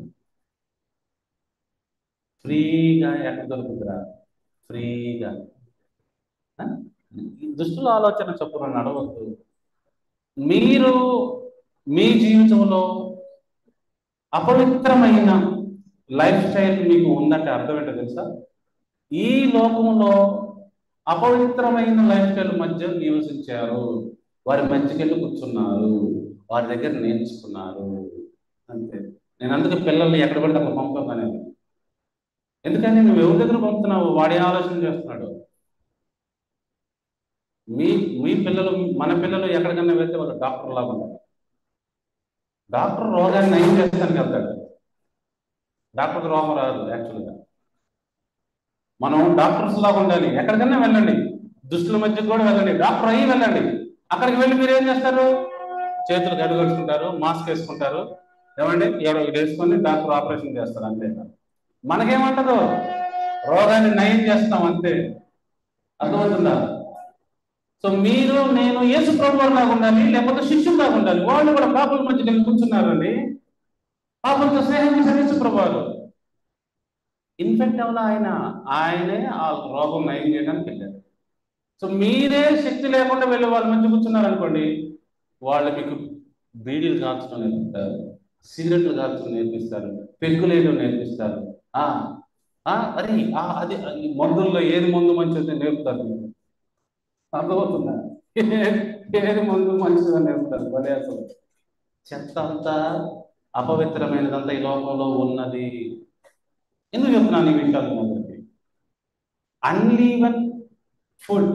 ఫ్రీగా ఎక్కడ దొరుకుతురా ఫ్రీగా ఆ? ఈ దుష్టుల ఆలోచన చొప్పున నడవద్దు మీరు మీ జీవితంలో అపవిత్రమైన లైఫ్ స్టైల్ మీకు ఉందంటే అర్థం ఏంటో తెలుసా ఈ లోకంలో అపవిత్రమైన లైఫ్ స్టైల్ మధ్య నివసించారు వారి మధ్యకెళ్ళి కూర్చున్నారు వారి దగ్గర నేర్చుకున్నారు అంతే నేను అందుకే పిల్లల్ని ఎక్కడ పడితే అక్కడ పంపడం అనేది ఎందుకని నువ్వు ఎవరి దగ్గర పంపుతున్నావు వాడే ఆలోచన చేస్తున్నాడు మీ మీ పిల్లలు మన పిల్లలు ఎక్కడికన్నా వెళ్తే వాళ్ళు డాక్టర్ లాగా ఉంటారు డాక్టర్ రోగాన్ని నయం చేస్తానికి వెళ్తాడు డాక్టర్కి రోగం రాదు యాక్చువల్గా మనం డాక్టర్స్ లాగా ఉండాలి ఎక్కడికన్నా వెళ్ళండి దుష్టుల మధ్య కూడా వెళ్ళండి డాక్టర్ అయ్యి వెళ్ళండి అక్కడికి వెళ్ళి మీరు ఏం చేస్తారు చేతులు గడుగడుచుకుంటారు మాస్క్ వేసుకుంటారు ఏమండి ఎవడో ఇది వేసుకొని డాక్టర్ ఆపరేషన్ చేస్తారు అంతే మనకేమంటదు రోగాన్ని నయం చేస్తాం అంతే అర్థమవుతుందా సో మీరు నేను యేసు ప్రభు లాగా ఉండాలి లేకపోతే శిష్యులాగా ఉండాలి వాళ్ళు కూడా పాపల మధ్య వెళ్ళి కూర్చున్నారండి పాపంతో స్నేహం చేశారు యేసు ప్రభు వారు ఇన్ఫెక్ట్ అవ్వాల ఆయన ఆయనే ఆ రోగం నయం చేయడానికి వెళ్ళారు సో మీరే శక్తి లేకుండా వెళ్ళి వాళ్ళ మధ్య కూర్చున్నారు అనుకోండి వాళ్ళు మీకు బీడీలు కాల్చడం నేర్పిస్తారు సిగరెట్లు కాల్చడం నేర్పిస్తారు పెగ్గులేయడం నేర్పిస్తారు ఆ ఆ, అది ఆ, అది ఈ మందుల్లో ఏది మందు మంచిదో నేర్పుతారు మీకు అర్థమవుతుందా ఏ- ఏది మందు మంచిదో నేర్పుతారు భలే అసలు చెత్త అంతా అపవిత్రమైనదంతా ఈ లోకంలో ఉన్నది ఎందుకు చెప్తున్నాను ఈ విషయాలు మీ అందరికీ అన్లీవన్ ఫుడ్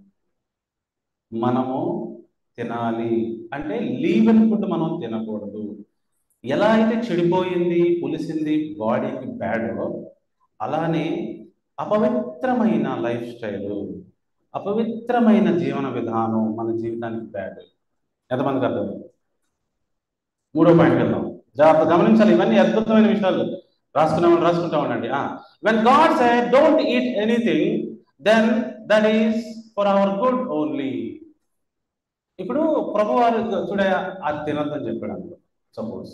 మనము తినాలి అంటే లీవెన్ ఫుడ్ మనం తినకూడదు ఎలా అయితే చెడిపోయింది పులిసింది బాడీకి బ్యాడో అలానే అపవిత్రమైన లైఫ్ స్టైల్ అపవిత్రమైన జీవన విధానం మన జీవితానికి బ్యాడ్ ఎంతమందికి అర్థం మూడో పాయింట్ వెళ్దాం జాగ్రత్త గమనించాలి ఇవన్నీ అద్భుతమైన విషయాలు రాసుకున్నామని రాసుకుంటా ఉండండి when God say don't eat anything then that is for our good only ఇప్పుడు ప్రభు వారు చూడే అది తినద్దని చెప్పాడు అందులో సపోజ్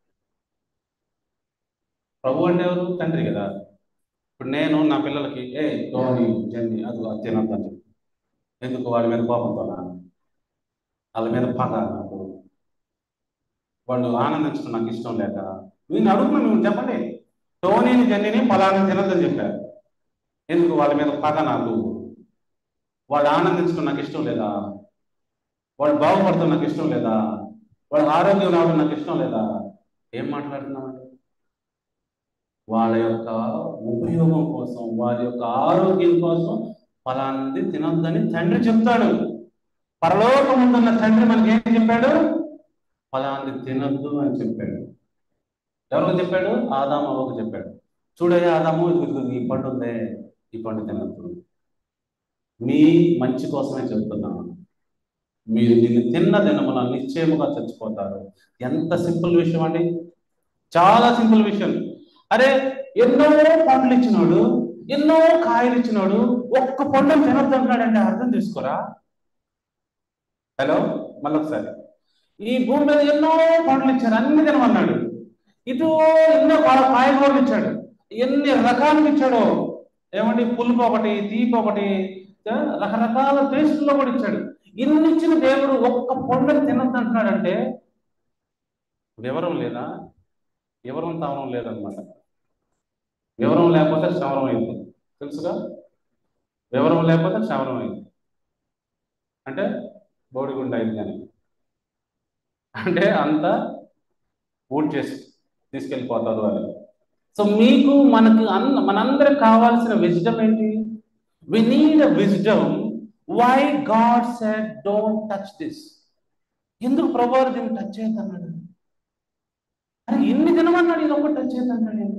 ప్రభు అంటే ఎవరు తండ్రి కదా ఇప్పుడు నేను నా పిల్లలకి ఏ ధోని జన్ని అది అది తినద్దని చెప్పి ఎందుకు వాళ్ళ మీద కోపంతోనా వాళ్ళ మీద పగ నాకు వాళ్ళు ఆనందించడం నాకు ఇష్టం లేక నేను అడుగుతున్నాను మీరు చెప్పండి టోనీని జన్నిని పలానా తినద్దని చెప్పారు ఎందుకు వాళ్ళ మీద పగ నాకు వాళ్ళు ఆనందించడం నాకు ఇష్టం లేదా వాళ్ళు బాగుపడటం నాకు ఇష్టం లేదా వాళ్ళ ఆరోగ్యం రావడం నాకు ఇష్టం లేదా ఏం మాట్లాడుతున్నామండి వాళ్ళ యొక్క ఉపయోగం కోసం వారి యొక్క ఆరోగ్యం కోసం ఫలాంది తినొద్దని తండ్రి చెప్తాడు పరలోకం ముందున్న తండ్రి మనకి ఏం చెప్పాడు ఫలాంది తినొద్దు అని చెప్పాడు ఎవరికి చెప్పాడు ఆదాము అవ్వకు చెప్పాడు చూడయ్యా ఆదాము ఇదిగో ఇదిగో ఈ పండు ఉందే ఈ పండు తినద్దు మీ మంచి కోసమే చెప్తున్నాను మీరు దీన్ని తిన్న దినమున నిశ్చయముగా చచ్చిపోతారు ఎంత సింపుల్ విషయం అండి చాలా సింపుల్ విషయం అరే ఎన్నో పండ్లు ఇచ్చినోడు ఎన్నో కాయలు ఇచ్చినోడు ఒక్క పండు తినొద్దు అంటున్నాడంటే అర్థం చేసుకోరా హలో మళ్ళొకసారి ఈ భూమి మీద ఎన్నో పండ్లు ఇచ్చారు అన్ని తినమన్నాడు ఇటు ఎన్నో కా- కాయగూరలు ఇచ్చాడు ఎన్ని రకాలు ఇచ్చాడో ఏమండి పులుపు ఒకటి తీపి ఒకటి ఆ, రకరకాల టేస్టుల్లో కూడా ఇచ్చాడు ఇన్ని ఇచ్చిన దేవుడు ఒక్క పండుగ తినద్దు అంటున్నాడంటే వివరం లేదా వివరం తావరం లేదనమాట వివరం లేకపోతే క్షవరం అయింది తెలుసుగా వివరం లేకపోతే క్షవరం అయింది అంటే బోడిగుండ అయింది అని అంటే అంతా ఊట్ చేసి తీసుకెళ్ళిపోతారు అని సో మీకు మనకు అన్న మనందరికి కావాల్సిన విజ్డమ్ ఏంటి we need a wisdom why God said don't touch this ఎందుకు ప్రభావం దీన్ని టచ్ చేయొద్దన్నాడు అరే ఎన్ని తినమన్నాడు ఇది ఒకటి టచ్ చేయొద్దన్నాడు ఏంటి?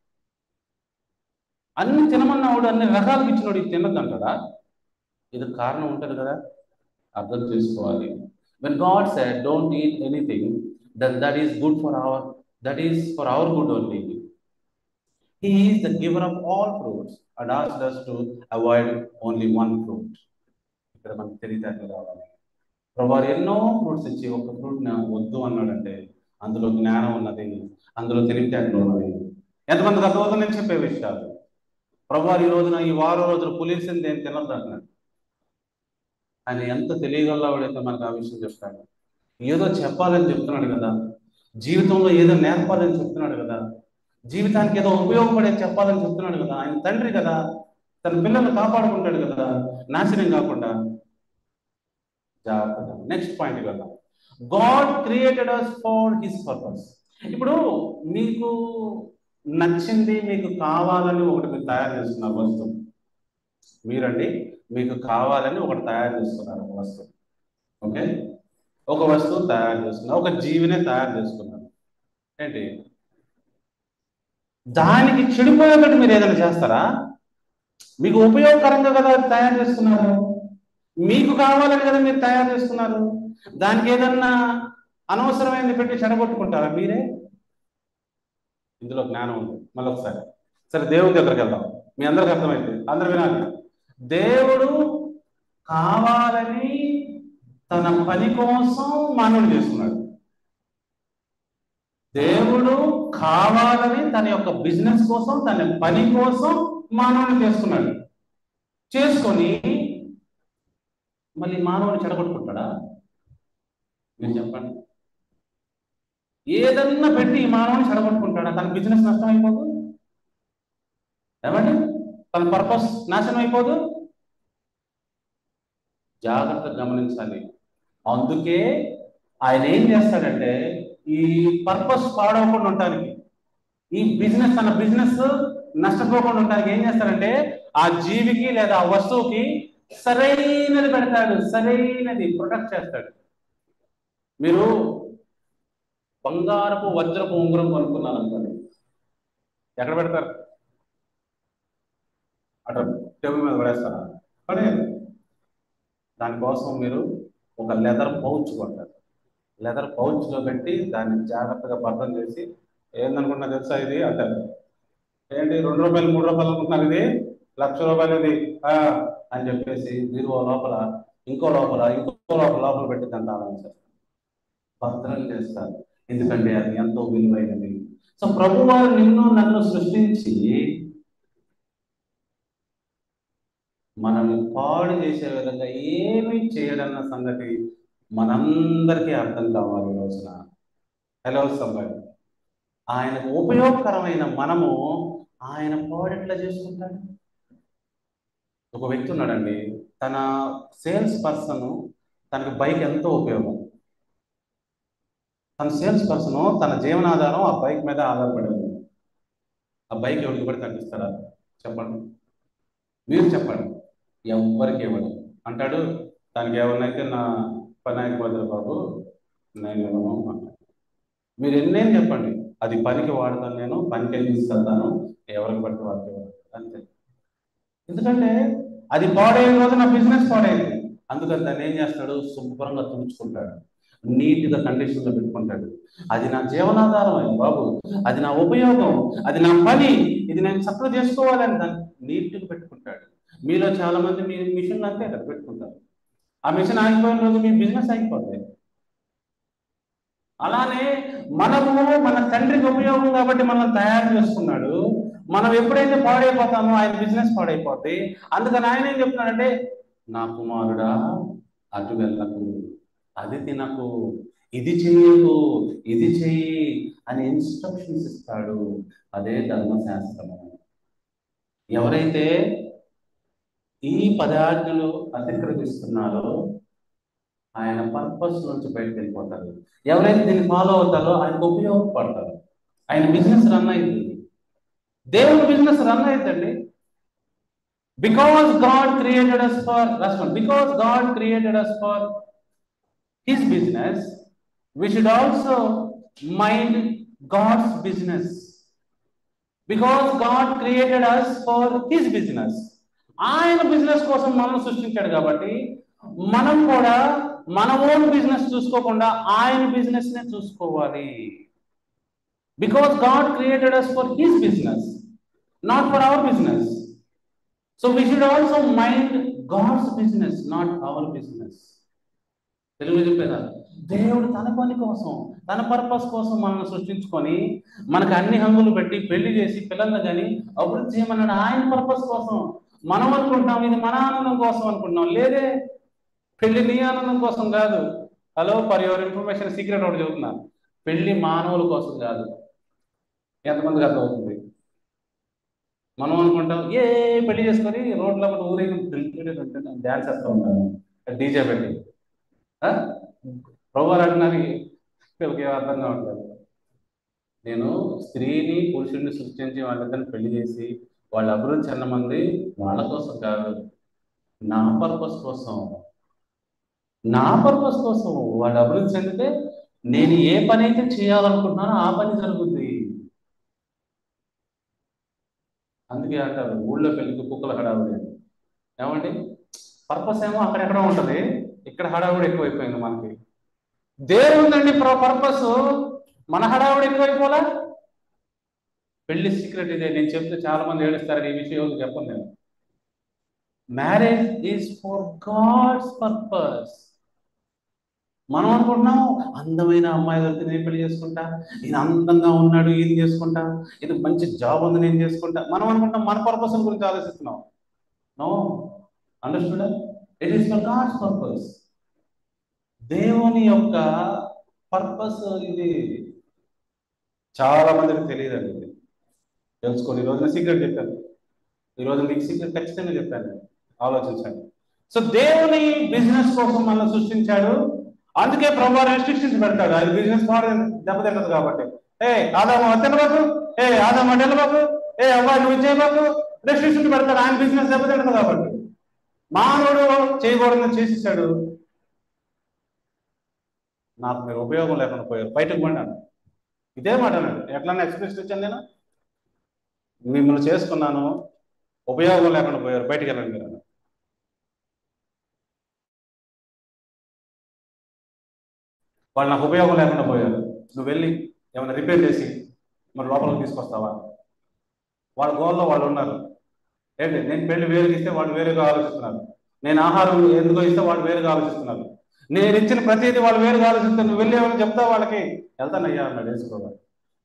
అన్ని తినమన్నాడు అన్ని రకాలుగా ఇచ్చినాడు ఇది తినద్దంటాడా ఇది కారణం ఉంటుంది కదా అర్థం చేసుకోవాలి when God said don't eat anything that that is good for our that is for our good only he is the giver of all fruits and asked us to avoid only one fruit ఇక్కడ మనకు తెలివితేటలు రావాలి ప్రభు ఎన్నో fruits ఇచ్చి ఒక fruit వద్దు అన్నాడంటే అందులో జ్ఞానం ఉన్నది అందులో తెలివితేటలు ఉన్నది ఎంతమందికి అర్థమవుతుంది నేను చెప్పే విషయాలు ప్రభు ఈ రోజున ఈ వారం రోజులు పులిసింది ఏం తినద్దు అంటున్నాడు ఆయన ఎంత తెలియగలవాడైతే మనకు ఆ విషయం చెప్తాడు ఏదో చెప్పాలని చెప్తున్నాడు కదా జీవితంలో ఏదో నేర్పాలని చెప్తున్నాడు కదా జీవితానికి ఏదో ఉపయోగపడేది చెప్పాలని చెప్తున్నాడు కదా ఆయన తండ్రి కదా తన పిల్లల్ని కాపాడుకుంటాడు కదా నాశనం కాకుండా జాగ్రత్తగా నెక్స్ట్ పాయింట్ వెళ్దాం God created us for his purpose ఇప్పుడు మీకు నచ్చింది మీకు కావాలని ఒకటి మీరు తయారు చేసుకున్నారు వస్తువు మీరండి మీకు కావాలని ఒకటి తయారు చేసుకున్నారు ఒక వస్తువు ఓకే ఒక వస్తువు తయారు చేసుకున్నారు ఒక జీవినే తయారు చేసుకున్నారు ఏంటి దానికి చెడిపోయేటట్టు మీరు ఏదైనా చేస్తారా మీకు ఉపయోగకరంగా కదా అది తయారు చేసుకున్నారు మీకు కావాలని కదా మీరు తయారు చేసుకున్నారు దానికి ఏదన్నా అనవసరమైనది పెట్టి చెడగొట్టుకుంటారా మీరే ఇందులో జ్ఞానం ఉంది మళ్ళీ ఒకసారి సరే దేవుడి దగ్గరికి వెళ్దాం మీ అందరికి అర్థమైంది అందరు వినాలి దేవుడు కావాలని తన పని కోసం మానవుడు చేసుకున్నాడు దేవుడు కావాలని తన యొక్క బిజినెస్ కోసం తన పని కోసం మానవుని చేసుకున్నాడు చేసుకొని మళ్ళీ మానవుని చెడగొట్టుకుంటాడా మీరు చెప్పండి ఏదన్నా పెట్టి ఈ మానవుని చెడగొట్టుకుంటాడా తన బిజినెస్ నష్టం అయిపోదు ఏమండి తన పర్పస్ నాశనం అయిపోదు జాగ్రత్త గమనించాలి అందుకే ఆయన ఏం చేస్తాడంటే ఈ పర్పస్ పాడవకుండా ఉండటానికి ఈ బిజినెస్ తన బిజినెస్ నష్టపోకుండా ఉండటానికి ఏం చేస్తాడంటే ఆ జీవికి లేదా ఆ వస్తువుకి సరైనది పెడతాడు సరైనది ప్రొటెక్ట్ చేస్తాడు మీరు బంగారపు వజ్రపు ఉంగరం కొనుక్కున్నారు అనుకోండి ఎక్కడ పెడతారు అటు టేబుల్ మీద పడేస్తారా పడేయరు దానికోసం మీరు ఒక లెదర్ పౌచ్ కొంటారు లెదర్ పౌచ్లో పెట్టి దాన్ని జాగ్రత్తగా భద్రం చేసి ఏందనుకున్నా తెలుసా ఇది అంటారు ఏంటి రెండు రూపాయలు మూడు రూపాయలు అనుకుంటున్నారు ఇది లక్ష రూపాయలు ఇది ఆ, అని చెప్పేసి మీరు ఓ లోపల ఇంకో లోపల ఇంకో లోపల లోపల పెట్టి దాన్ని ఆలోచించారు భద్రం చేస్తారు ఎందుకంటే అది ఎంతో విలువైనది సో ప్రభు వారు నిన్ను నన్ను సృష్టించి మనల్ని పాడు చేసే విధంగా ఏమీ చేయడన్న సంగతి మనందరికీ అర్థం కావాలి ఈ రోజున హలో సంబడి ఆయనకు ఉపయోగకరమైన మనము ఆయన పాడు ఎట్లా చేసుకుంటాడు ఒక వ్యక్తి ఉన్నాడండి తన సేల్స్ పర్సన్ తనకి బైక్ ఎంతో ఉపయోగం తన సేల్స్ పర్సన్ తన జీవనాధారం ఆ బైక్ మీద ఆధారపడి ఉంది ఆ బైక్ ఎవరికి పడితే తగ్గిస్తారా చెప్పండి మీరు చెప్పండి ఎవ్వరికి ఇవ్వడు అంటాడు దానికి ఏమన్నైతే నా పని అయిపోతుంది బాబు నేను ఇవ్వను అంటాడు. మీరు ఎన్నేం చెప్పండి అది పనికి వాడతాను నేను పనికి తీసుకెళ్తాను ఎవరికి పడితే వాడికి ఇవ్వను. అంతే ఎందుకంటే అది పాడైన రోజు నా బిజినెస్ పాడైంది అందుకని దాన్ని ఏం చేస్తాడు శుభ్రంగా తుడుచుకుంటాడు నీట్గా కండిషన్లో పెట్టుకుంటాడు అది నా జీవనాధారం అయింది బాబు అది నా ఉపయోగం అది నా పని ఇది నేను చక్కగా చేసుకోవాలని దాన్ని నీట్గా పెట్టుకుంటాడు మీలో చాలా మంది మీ మిషన్ అంతే కదా పెట్టుకుంటారు ఆ మిషన్ ఆగిపోయిన రోజు మీ బిజినెస్ ఆగిపోతుంది అలానే మనము మన తండ్రికి ఉపయోగం కాబట్టి మనం తయారు చేసుకున్నాడు మనం ఎప్పుడైతే పాడైపోతామో ఆయన బిజినెస్ పాడైపోద్ది అందుకని ఆయన ఏం చెప్తున్నాడంటే నా కుమారుడా అటు వెళ్ళకు అది తినకు ఇది చెయ్యకు ఇది చెయ్యి అని ఇన్స్ట్రక్షన్స్ ఇస్తాడు అదే ధర్మశాస్త్రము ఎవరైతే ఈ పదాజ్ఞలు అతిక్రమిస్తున్నారో ఆయన పర్పస్ నుంచి బయటకు వెళ్ళిపోతారు ఎవరైతే దీన్ని ఫాలో అవుతారో ఆయనకు ఉపయోగపడతారు ఆయన బిజినెస్ రన్ అయింది దేవుని బిజినెస్ రన్ అయిందండి because God created us for రాసుకోండి because God created us for his business we should also mind God's business because God created us for his business ఆయన బిజినెస్ కోసం మనం సృష్టించాడు కాబట్టి మనం కూడా మన ఓన్ బిజినెస్ చూసుకోకుండా ఆయన బిజినెస్ నే చూసుకోవాలి because God created us for his business not for our business so we should also mind God's business not our business Telugu చెప్పేదా దేవుడు తన పని కోసం తన పర్పస్ కోసం మనల్ని సృష్టించుకొని మనకు అన్ని హంగులు పెట్టి పెళ్లి చేసి పిల్లల్ని కానీ అభివృద్ధి చేయమన్నాడు ఆయన పర్పస్ కోసం మనం అనుకుంటాం ఇది మన ఆనందం కోసం అనుకుంటున్నాం లేదే పెళ్లి నీ ఆనందం కోసం కాదు hello for your information secret ఒకటి చెబుతున్నా పెళ్లి మానవుల కోసం కాదు ఎంతమందికి అర్థమవుతుంది మనం అనుకుంటాం ఏ పెళ్లి చేసుకొని రోడ్ల ఊరేగి డ్యాన్స్ వేస్తూ ఉంటాం డీజే పెట్టి ప్రభు అంటున్నారు వీళ్ళకి ఏం అర్థం కావట్లేదు నేను స్త్రీని పురుషుడిని సృష్టించి వాళ్ళిద్దరిని పెళ్లి చేసి వాళ్ళ అభివృద్ధి చెందమంది వాళ్ళ కోసం కాదు నా పర్పస్ కోసం నా పర్పస్ కోసం వాళ్ళ అభివృద్ధి చెందితే నేను ఏ పని అయితే చేయాలనుకుంటున్నానో ఆ పని జరుగుద్ది అందుకే అంటారు ఊళ్ళో పెళ్లికి కుక్కల హడావుడి అని ఏమండి పర్పస్ ఏమో అక్కడెక్కడ ఉంటది ఇక్కడ హడావుడి ఎక్కువైపోయింది మనకి దేవుందండి పర్పస్ మన హడావుడి ఎక్కువైపోలా పెళ్లి సీక్రెట్ ఇదే నేను చెప్తే చాలా మంది ఏడుస్తారు ఈ విషయం చెప్పను నేను marriage is for God's purpose మనం అనుకుంటున్నాం అందమైన అమ్మాయి దొరికి నేను పెళ్లి చేసుకుంటా ఈయన అందంగా ఉన్నాడు ఈయన చేసుకుంటా ఇది మంచి జాబ్ ఉంది నేను చేసుకుంటా మనం అనుకుంటాం మన పర్పస్ గురించి ఆలోచిస్తున్నాం no understood it is for God's purpose దేవుని యొక్క పర్పస్ ఇది చాలా మందికి తెలియదండి ఇది తెలుసుకోండి ఈ రోజున సీక్రెట్ చెప్పాను ఈ రోజు మీకు సీక్రెట్ ఖచ్చితంగా చెప్పాను ఆలోచించండి సో దేవుని బిజినెస్ కోసం మనం సృష్టించాడు అందుకే ప్రభు రెస్ట్రిక్షన్స్ పెడతాడు అది బిజినెస్ మోడల్ దెబ్బతింటది కాబట్టి ఏ ఆదాము తినబాకు ఏ ఆదాము వెళ్ళబాకు ఏ అబ్బాయి నువ్వు చేయబాకు రెస్ట్రిక్షన్ పెడతాడు ఆయన బిజినెస్ దెబ్బతింటది కాబట్టి మానవుడు చేయకూడదని చేసేసాడు నాకు మీరు ఉపయోగం లేకుండా పోయారు బయటకు పడినాను ఇదే మాట అన్నాడు ఎట్లన్నా ఎక్స్ప్రెషన్ ఇచ్చాను నేను మిమ్మల్ని చేసుకున్నాను ఉపయోగం లేకుండా పోయారు బయటికి వెళ్ళండి మీరు అన్నాడు. వాళ్ళు నాకు ఉపయోగం లేకుండా పోయారు నువ్వు వెళ్ళి ఏమైనా రిపేర్ చేసి మరి లోపలికి తీసుకొస్తావా వాళ్ళ గోల్లో వాళ్ళు ఉన్నారు ఏంటి నేను పెళ్లి వేరుగా ఇస్తే వాళ్ళు వేరుగా ఆలోచిస్తున్నారు నేను ఆహారం ఎందుకో ఇస్తే వాళ్ళు వేరుగా ఆలోచిస్తున్నారు నేను ఇచ్చిన ప్రతిదీ వాళ్ళు వేరుగా ఆలోచిస్తారు నువ్వు వెళ్ళి ఏమైనా చెప్తావు వాళ్ళకి వెళ్తానయ్యా అన్నాడు వేసుకోవాలి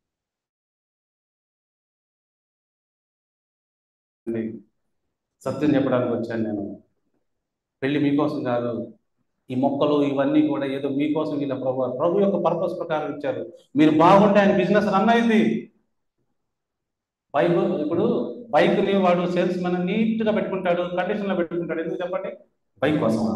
సత్యం చెప్పడానికి వచ్చాను నేను పెళ్లి మీకోసం కాదు ఈ మొక్కలు ఇవన్నీ కూడా ఏదో మీకోసం వీళ్ళ ప్రభు ప్రభు యొక్క పర్పస్ ప్రకారం ఇచ్చారు మీరు బాగుంటే ఆయన బిజినెస్ రన్ అయింది బైక్ ఇప్పుడు బైక్ ని వాడు సేల్స్ మెన్ నీట్ గా పెట్టుకుంటాడు కండిషన్ లో పెట్టుకుంటాడు ఎందుకు చెప్పండి బైక్ కోసమా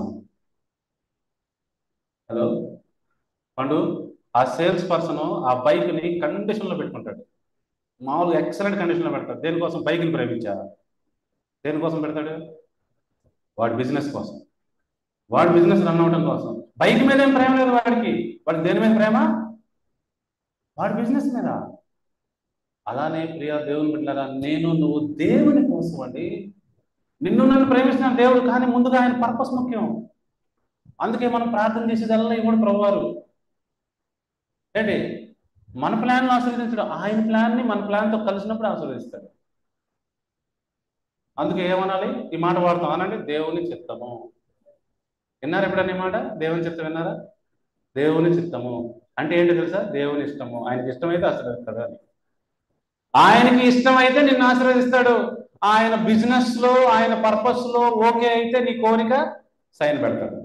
హలో పండు ఆ సేల్స్ పర్సన్ ఆ బైక్ ని కండిషన్ లో పెట్టుకుంటాడు మామూలుగా ఎక్సలెంట్ కండిషన్ లో పెడతాడు దేనికోసం బైక్ ని ప్రేమించా దేనికోసం పెడతాడు వాడి బిజినెస్ కోసం వాడి బిజినెస్ రన్ అవడం కోసం బైక్ మీద ఏం ప్రేమ లేదు వాడికి వాడికి దేని మీద ప్రేమ వాడి బిజినెస్ మీద అలానే ప్రియ దేవుని బిడ్డలారా నేను నువ్వు దేవుని కోసం అండి నిన్ను నన్ను ప్రేమిస్తున్న దేవుడు కానీ ముందుగా ఆయన పర్పస్ ముఖ్యం అందుకే మనం ప్రార్థన చేసేదల్లా ఇవ్వడు ప్రభువారు ఏంటి మన ప్లాన్ ఆశీర్వదించడం ఆయన ప్లాన్ ని మన ప్లాన్ తో కలిసినప్పుడు ఆశీర్వదిస్తాడు అందుకే ఏమనాలి ఈ మాట వాడతాం అనండి దేవుని చిత్తము విన్నారు ఎప్పుడన్నా ఈ మాట దేవుని చిత్తం విన్నారా దేవుని చిత్తము అంటే ఏంటి తెలుసా దేవుని ఇష్టము ఆయనకి ఇష్టమైతే ఆశీర్వదిస్తాడు అని ఆయనకి ఇష్టమైతే నిన్ను ఆశీర్వదిస్తాడు ఆయన బిజినెస్ లో ఆయన పర్పస్ లో ఓకే అయితే నీ కోరిక సైన్ పెడతాడు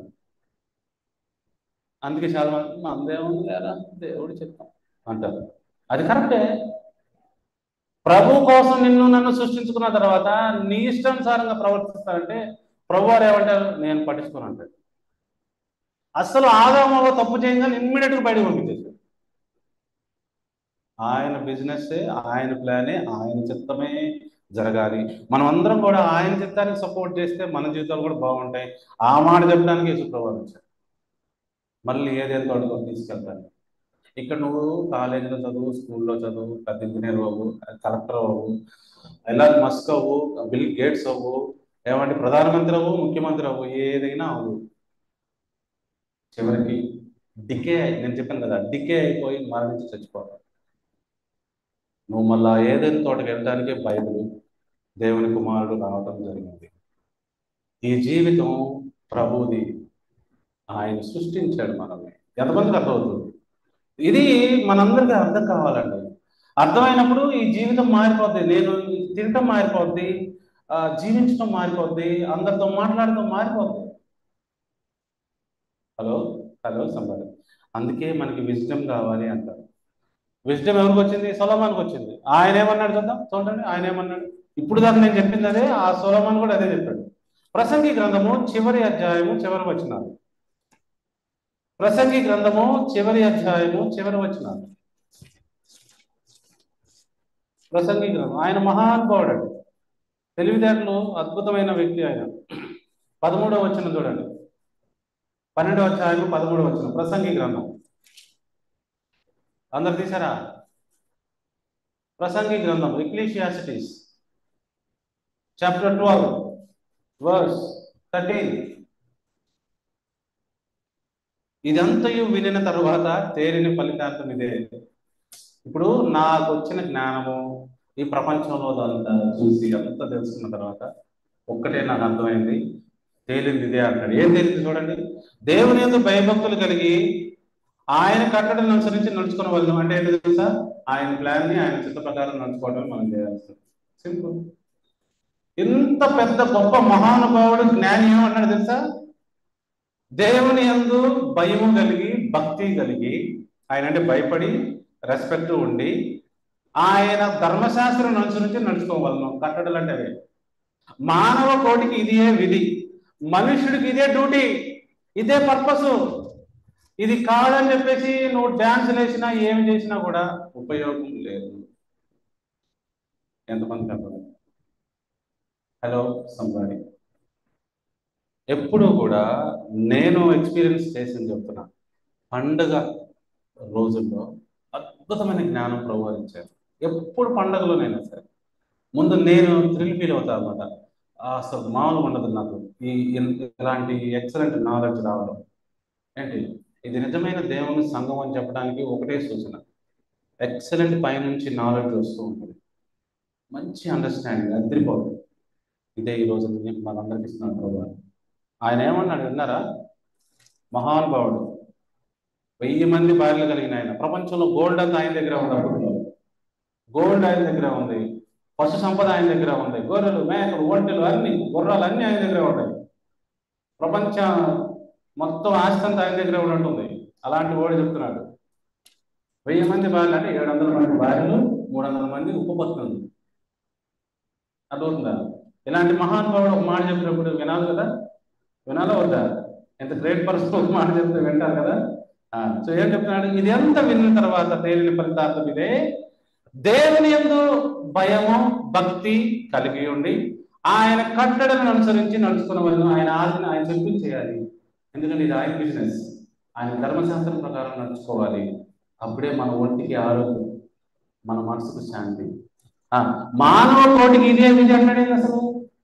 అందుకే చాలా మంది మందేముంది లేరా దేవుడు చెప్తాం అంటారు అది కరెక్టే ప్రభు కోసం నిన్ను నన్ను సృష్టించుకున్న తర్వాత నీ ఇష్టానుసారంగా ప్రవర్తిస్తానంటే ప్రభు వారు ఏమంటారు నేను పట్టించుకోను అంటాడు అసలు ఆదామవ తప్పు చేయగానే ఇమ్మీడియట్ గా బయటకు పంపించేశాడు ఆయన బిజినెస్ ఆయన ప్లానే ఆయన చిత్తమే జరగాలి మనం అందరం కూడా ఆయన చిత్తానికి సపోర్ట్ చేస్తే మన జీవితాలు కూడా బాగుంటాయి ఆ మాట చెప్పడానికి యేసు ప్రభు వచ్చాడు మళ్ళీ ఏదేదో తోటలో తీసుకెళ్తాను ఇక్కడ నువ్వు కాలేజీలో చదువు స్కూల్లో చదువు పెద్ద ఇంజనీర్ అవ్వు కలెక్టర్ అవ్వు ఎలాన్ మస్క్ అవ్వు బిల్ గేట్స్ అవ్వు ఏమంటే ప్రధానమంత్రి అవ్వు ముఖ్యమంత్రి అవ్వు ఏదైనా అవ్వు చివరికి డికే నేను చెప్పాను కదా డికే అయిపోయి మరణించి చచ్చిపోతావు నువ్వు మళ్ళా ఏదైనా తోటకి వెళ్ళడానికి బైబిల్ దేవుని కుమారుడు రావడం జరిగింది ఈ జీవితం ప్రభువుది ఆయన సృష్టించాడు మనల్ని ఎంతమందికి అర్థమవుతుంది ఇది మనందరికీ అర్థం కావాలండి అర్థమైనప్పుడు ఈ జీవితం మారిపోద్ది నేను తినటం మారిపోద్ది ఆ, జీవించడం మారిపోద్ది అందరితో మాట్లాడటం మారిపోద్ది హలో హలో సంబడి అందుకే మనకి విజ్డమ్ కావాలి అంటారు విజ్డమ్ ఎవరికి వచ్చింది సొలమాన్కి వచ్చింది ఆయన ఏమన్నాడు చూద్దాం చూడండి ఆయన ఏమన్నాడు ఇప్పుడు దాకా నేను చెప్పింది అదే ఆ సొలమాన్ కూడా అదే చెప్పాడు ప్రసంగి గ్రంథము చివరి అధ్యాయము చివరి వచనాలు ప్రసంగి గ్రంథము చివరి అధ్యాయము చివరి వచనాలు ప్రసంగి గ్రంథం ఆయన మహానుభావుడు అండి తెలివితేటలు అద్భుతమైన వ్యక్తి ఆయన పదమూడవ వచనం చూడండి పన్నెండవ అధ్యాయం పదమూడవ వచనం ప్రసంగి గ్రంథం అందరు తీసారా ప్రసంగి గ్రంథం Ecclesiastes chapter twelve verse thirteen ఇదంతయు వినిన తరువాత తేలిన ఫలితాంతం ఇదే ఇప్పుడు నాకు వచ్చిన జ్ఞానము ఈ ప్రపంచంలో అంతా చూసి అంతా తెలుసుకున్న తర్వాత ఒక్కటే నాకు అర్థమైంది తేలింది ఇదే అంటాడు ఏం తేలింది చూడండి దేవుని యొక్క భయభక్తులు కలిగి ఆయన కట్టడలను అనుసరించి నడుచుకునే వాళ్ళం అంటే ఏంటి తెలుసా ఆయన ప్లాన్ ని ఆయన చిత్త ప్రకారం నడుచుకోవడం మనం చేయాల్సి సింపుల్ ఇంత పెద్ద గొప్ప మహానుభావుడు జ్ఞాని ఏమన్నాడు తెలుసా దేవుని యందు భయము కలిగి భక్తి కలిగి ఆయన అంటే భయపడి రెస్పెక్ట్ ఉండి ఆయన ధర్మశాస్త్రం అనుసరించి నడుచుకోగలను కట్టడలు అంటే అవే మానవ కోటికి ఇదే విధి మనుషుడికి ఇదే డ్యూటీ ఇదే పర్పస్ ఇది కాదని చెప్పేసి నువ్వు డ్యాన్స్ వేసినా ఏమి చేసినా కూడా ఉపయోగం లేదు ఎంతమందికి అర్థం హలో సంబాడి ఎప్పుడు కూడా నేను ఎక్స్పీరియన్స్ చేసింది చెప్తున్నా పండుగ రోజుల్లో అద్భుతమైన జ్ఞానం ప్రవహించారు ఎప్పుడు పండగలోనైనా సరే ముందు నేను థ్రిల్ ఫీల్ అవుతా అనమాట అసలు మామూలుగా ఉండదు నాకు ఈ ఇల్- ఇలాంటి ఎక్సలెంట్ నాలెడ్జ్ రావడం ఏంటి ఇది నిజమైన దేవుని సంఘం అని చెప్పడానికి ఒకటే సూచన ఎక్సలెంట్ పైనుంచి నాలెడ్జ్ వస్తూ ఉంటుంది మంచి అండర్స్టాండింగ్ అద్దరిపోతుంది ఇదే ఈ రోజు నేను మనందరికి ఇస్తున్నాను ప్రభు ఆయన ఏమన్నాడు విన్నారా మహానుభావుడు వెయ్యి మంది భార్యలు కలిగిన ఆయన ప్రపంచంలో గోల్డ్ అంతా ఆయన దగ్గర ఉంది అప్పట్లో గోల్డ్ ఆయన దగ్గర ఉంది పశు సంపద ఆయన దగ్గర ఉంది గొర్రెలు మేకలు ఒంటెలు అన్ని గుర్రాలు అన్ని ఆయన దగ్గర ఉంటాయి ప్రపంచ మొత్తం ఆస్తి అంతా ఆయన దగ్గర కూడా ఉంటుంది అలాంటి వాడు చెప్తున్నాడు వెయ్యి మంది భార్యలు అంటే ఏడు వందల మంది భార్యలు మూడు వందల మంది ఉపపత్నులు అర్థమవుతుందా ఇలాంటి మహానుభావుడు ఒక మాట చెప్పినప్పుడు వినాలి కదా వినాలా వద్దా ఎంత గ్రేట్ పర్సన్ ఒక మాట చెప్తే వింటారు కదా ఆ, సో ఏం చెప్తున్నాడు ఇది ఎంత విన్న తర్వాత తేలిన ఫలితార్థం ఇదే దేవుని యందు భయము భక్తి కలిగి ఉండి ఆయన కట్టడలను అనుసరించి నడుచుకున్న వాళ్ళు ఆయన ఆజ్ఞ ఆయన చెప్పి చేయాలి ఎందుకంటే ఇది ఆయన బిజినెస్ ఆయన ధర్మశాస్త్రం ప్రకారం నడుచుకోవాలి అప్పుడే మన ఒంటికి ఆరోగ్యం మన మనసుకు శాంతి ఆ, మానవ కోటికి ఇదే విధి అంటాడు ఏంటి అసలు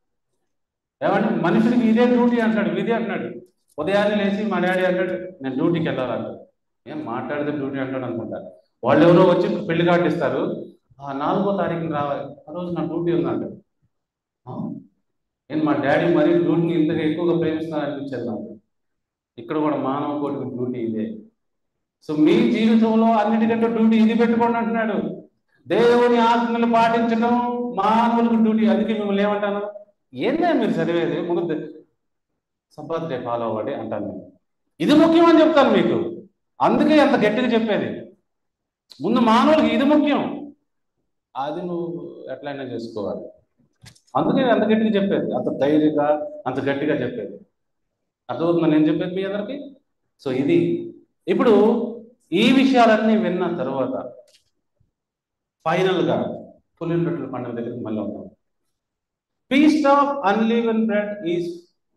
ఏమంటే మనుషుడికి ఇదే డ్యూటీ అంటాడు విధి అంటున్నాడు ఉదయాన్నే లేచి మా డాడీ అంటాడు నేను డ్యూటీకి వెళ్ళాలంటాడు ఏం మాట్లాడితే డ్యూటీ అంటాడు అనుకుంటా వాళ్ళు ఎవరో వచ్చి పెళ్లి కార్డు ఇస్తారు ఆ నాలుగో తారీఖున రావాలి ఆ రోజు నా డ్యూటీ ఉందంటాడు ఆ? నేను మా డాడీ మరీ డ్యూటీని ఇంతగా ఎక్కువగా ప్రేమిస్తున్నారు అనిపించేది నాకు ఇక్కడ కూడా మానవ కోటికి డ్యూటీ ఇదే సో మీ జీవితంలో అన్నిటికంటే డ్యూటీ ఇది పెట్టుకోండి అంటున్నాడు దేవుని ఆజ్ఞలు పాటించడం మానవులకు డ్యూటీ అందుకే మిమ్మల్ని ఏమంటాను ఏందా మీరు చదివేది ముందు సంపత్ డే ఫాలో అవ్వండి అంటాను నేను ఇది ముఖ్యం అని చెప్తాను మీకు అందుకే అంత గట్టిగా చెప్పేది ముందు మానవులకి ఇది ముఖ్యం అది నువ్వు ఎట్లయినా చేసుకోవాలి అందుకే అంత గట్టిగా చెప్పేది అంత ధైర్యంగా అంత గట్టిగా చెప్పేది అర్థమవుతుందా నేను చెప్పేది మీ అందరికి సో ఇది ఇప్పుడు ఈ విషయాలన్నీ విన్న తర్వాత ఫైనల్గా పులినట్లు పండుగ దగ్గరికి మళ్ళీ వద్దాం feast of unleavened bread is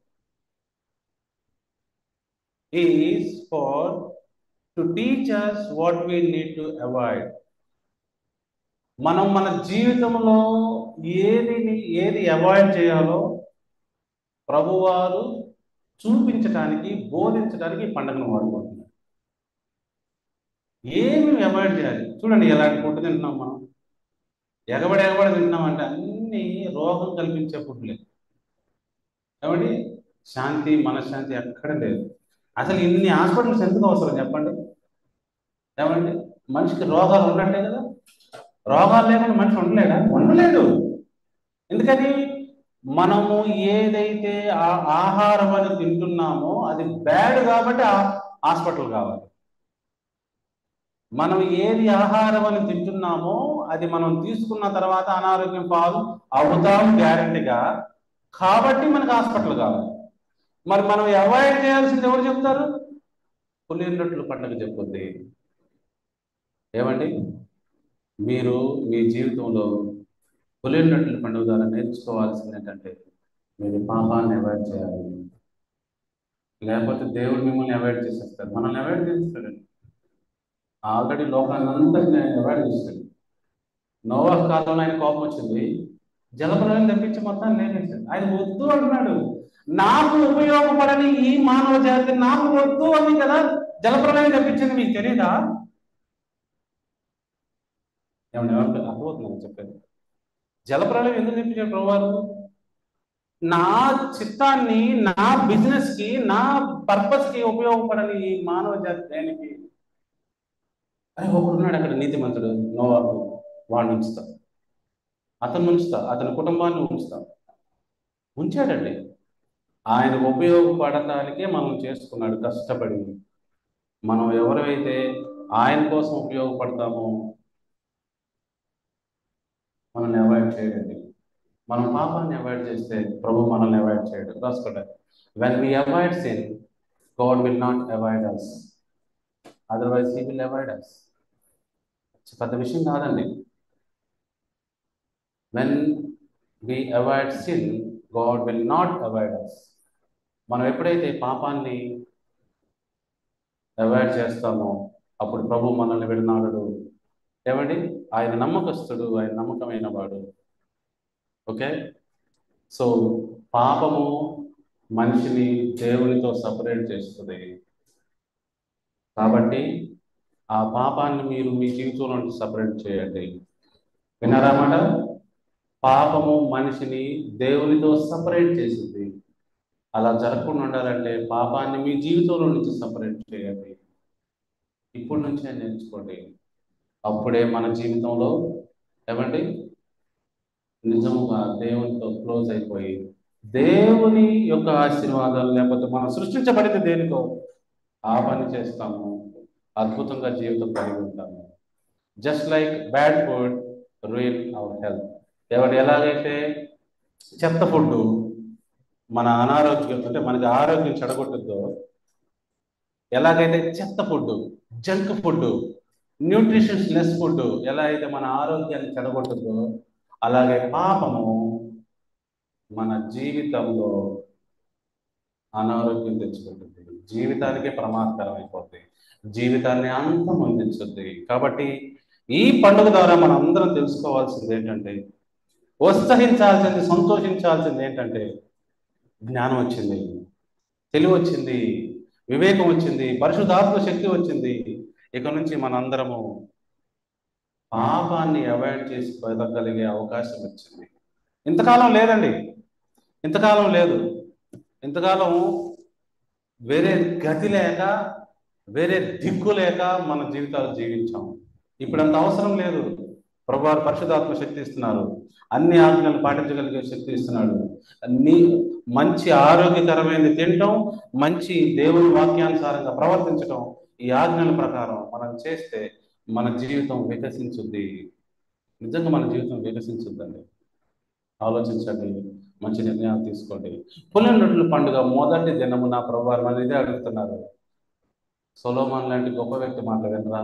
is for to teach us what we need to avoid మనం మన జీవితంలో ఏది ఏది అవాయిడ్ చేయాలో ప్రభువారు చూపించడానికి బోధించడానికి ఈ పండుగను వాడుకుంటున్నారు ఏమి అవాయిడ్ చేయాలి చూడండి ఎలాంటి ఫుడ్ తింటున్నాం మనం ఎగబడి ఎగబడి తింటున్నాం అంటే అన్ని రోగం కల్పించే ఫుడ్లే కాబట్టి శాంతి మనశ్శాంతి ఎక్కడ లేదు అసలు ఇన్ని హాస్పిటల్స్ ఎందుకు అవసరం చెప్పండి ఏమండి మనిషికి రోగాలు ఉన్నట్టే కదా రోగాలు లేకుండా మనిషి ఉండలేడా ఉండలేడు ఎందుకని మనము ఏదైతే ఆ ఆహారం అని తింటున్నామో అది బ్యాడ్ కాబట్టి ఆ హాస్పిటల్ కావాలి మనం ఏది ఆహారం అని తింటున్నామో అది మనం తీసుకున్న తర్వాత అనారోగ్యం పాలు అవుతాం గ్యారంటీగా కాబట్టి మనకు హాస్పిటల్ కావాలి మరి మనం అవాయిడ్ చేయాల్సింది ఎవరు చెప్తారు పులినట్లు పండుగ చెప్పుద్ది ఏమండి మీరు మీ జీవితంలో పులినట్లు పండుగ ద్వారా నేర్చుకోవాల్సింది ఏంటంటే మీరు పాపాన్ని అవాయిడ్ చేయాలి లేకపోతే దేవుడు మిమ్మల్ని అవాయిడ్ చేసేస్తారు మనల్ని అవాయిడ్ చేస్తాడండి ఆల్రెడీ లోకాన్ని అంతా అవాయిడ్ చేస్తాడు నోవా కాలంలో ఆయన కోపం వచ్చింది జలప్రలయం తెప్పించి మొత్తం లేపేశాడు ఆయన వద్దు అంటున్నాడు నాకు ఉపయోగపడని ఈ మానవ జాతి నాకు వద్దు అని కదా జలప్రలయం తెప్పించింది మీకు తెలియదా ఏమన్నా ఏమంటారు అర్థమవుతుందని చెప్పేది జలప్రలయం ఎందుకు తెప్పించాడు ప్రభువారు నా చిత్తాన్ని నా బిజినెస్ కి నా పర్పస్ కి ఉపయోగపడని ఈ మానవ జాతి దేనికి అని ఒకడున్నాడు అక్కడ నీతిమంతుడు నోవాకు వాడిని ఉంచుతా అతను ఉంచుతా అతని కుటుంబాన్ని ఉంచుతా ఉంచాడండి ఆయన ఉపయోగపడటానికే మనం చేసుకున్నాడు కష్టపడి మనం ఎవరైతే ఆయన కోసం ఉపయోగపడతామో మనల్ని అవాయిడ్ చేయడండి మనం పాపాన్ని అవాయిడ్ చేస్తే ప్రభు మనల్ని అవాయిడ్ చేయడు రాసుకోండి when we avoid sin God will not avoid us otherwise he will avoid us పెద్ద విషయం కాదండి when we avoid sin God will not avoid us మనం ఎప్పుడైతే పాపాన్ని అవాయిడ్ చేస్తామో అప్పుడు ప్రభు మనల్ని విడనాడడు ఏమండి ఆయన నమ్మకస్తుడు ఆయన నమ్మకమైన వాడు ఓకే సో పాపము మనిషిని దేవునితో సపరేట్ చేస్తుంది కాబట్టి ఆ పాపాన్ని మీరు మీ జీవితంలో నుంచి సపరేట్ చేయండి విన్నారా మాట పాపము మనిషిని దేవునితో సపరేట్ చేసింది అలా జరగకుండా ఉండాలంటే పాపాన్ని మీ జీవితంలో నుంచి సపరేట్ చేయండి ఇప్పటి నుంచే నేర్చుకోండి అప్పుడే మన జీవితంలో ఏమండి నిజముగా దేవునితో క్లోజ్ అయిపోయి దేవుని యొక్క ఆశీర్వాదాలు లేకపోతే మనం సృష్టించబడింది దేనికో ఆ పని చేస్తాము అద్భుతంగా జీవితం కలిగి ఉంటాము just like bad food ruin our health ఎవరు ఎలాగైతే చెత్త ఫుడ్ మన అనారోగ్యం అంటే మనకి ఆరోగ్యం చెడగొట్టుద్దో ఎలాగైతే చెత్త food junk food nutritions less food ఎలా అయితే మన ఆరోగ్యాన్ని చెడగొట్టుద్దో అలాగే పాపము మన జీవితంలో అనారోగ్యం తెచ్చుకుంటుంది జీవితానికే ప్రమాదకరం అయిపోతుంది జీవితాన్ని అంతం అందించుద్ది కాబట్టి ఈ పండుగ ద్వారా మనం అందరం తెలుసుకోవాల్సింది ఏంటంటే ఉత్సహించాల్సింది సంతోషించాల్సింది ఏంటంటే జ్ఞానం వచ్చింది తెలివి వచ్చింది వివేకం వచ్చింది పరిశుద్ధాత్మ శక్తి వచ్చింది ఇక నుంచి మనందరము పాపాన్ని అవాయిడ్ చేసి బతకగలిగే అవకాశం వచ్చింది ఇంతకాలం లేదండి ఇంతకాలం లేదు ఇంతకాలం వేరే గతి లేక వేరే దిక్కు లేక మన జీవితాలు జీవించాము ఇప్పుడు అంత అవసరం లేదు ప్రభువారు పరిశుధాత్మ శక్తి ఇస్తున్నారు అన్ని ఆజ్ఞలు పాటించగలిగే శక్తి ఇస్తున్నాడు నీ మంచి ఆరోగ్యకరమైనది తినటం మంచి దేవుని వాక్యానుసారంగా ప్రవర్తించటం ఈ ఆజ్ఞల ప్రకారం మనం చేస్తే మన జీవితం వికసించుద్ది నిజంగా మన జీవితం వికసించుద్దండి ఆలోచించండి మంచి నిర్ణయాలు తీసుకోండి పులినొట్లు పండుగ మొదటి దినము నా ప్రభువారు మన ఇదే అడుగుతున్నారు సొలోమాన్ లాంటి గొప్ప వ్యక్తి మాటలు వినరా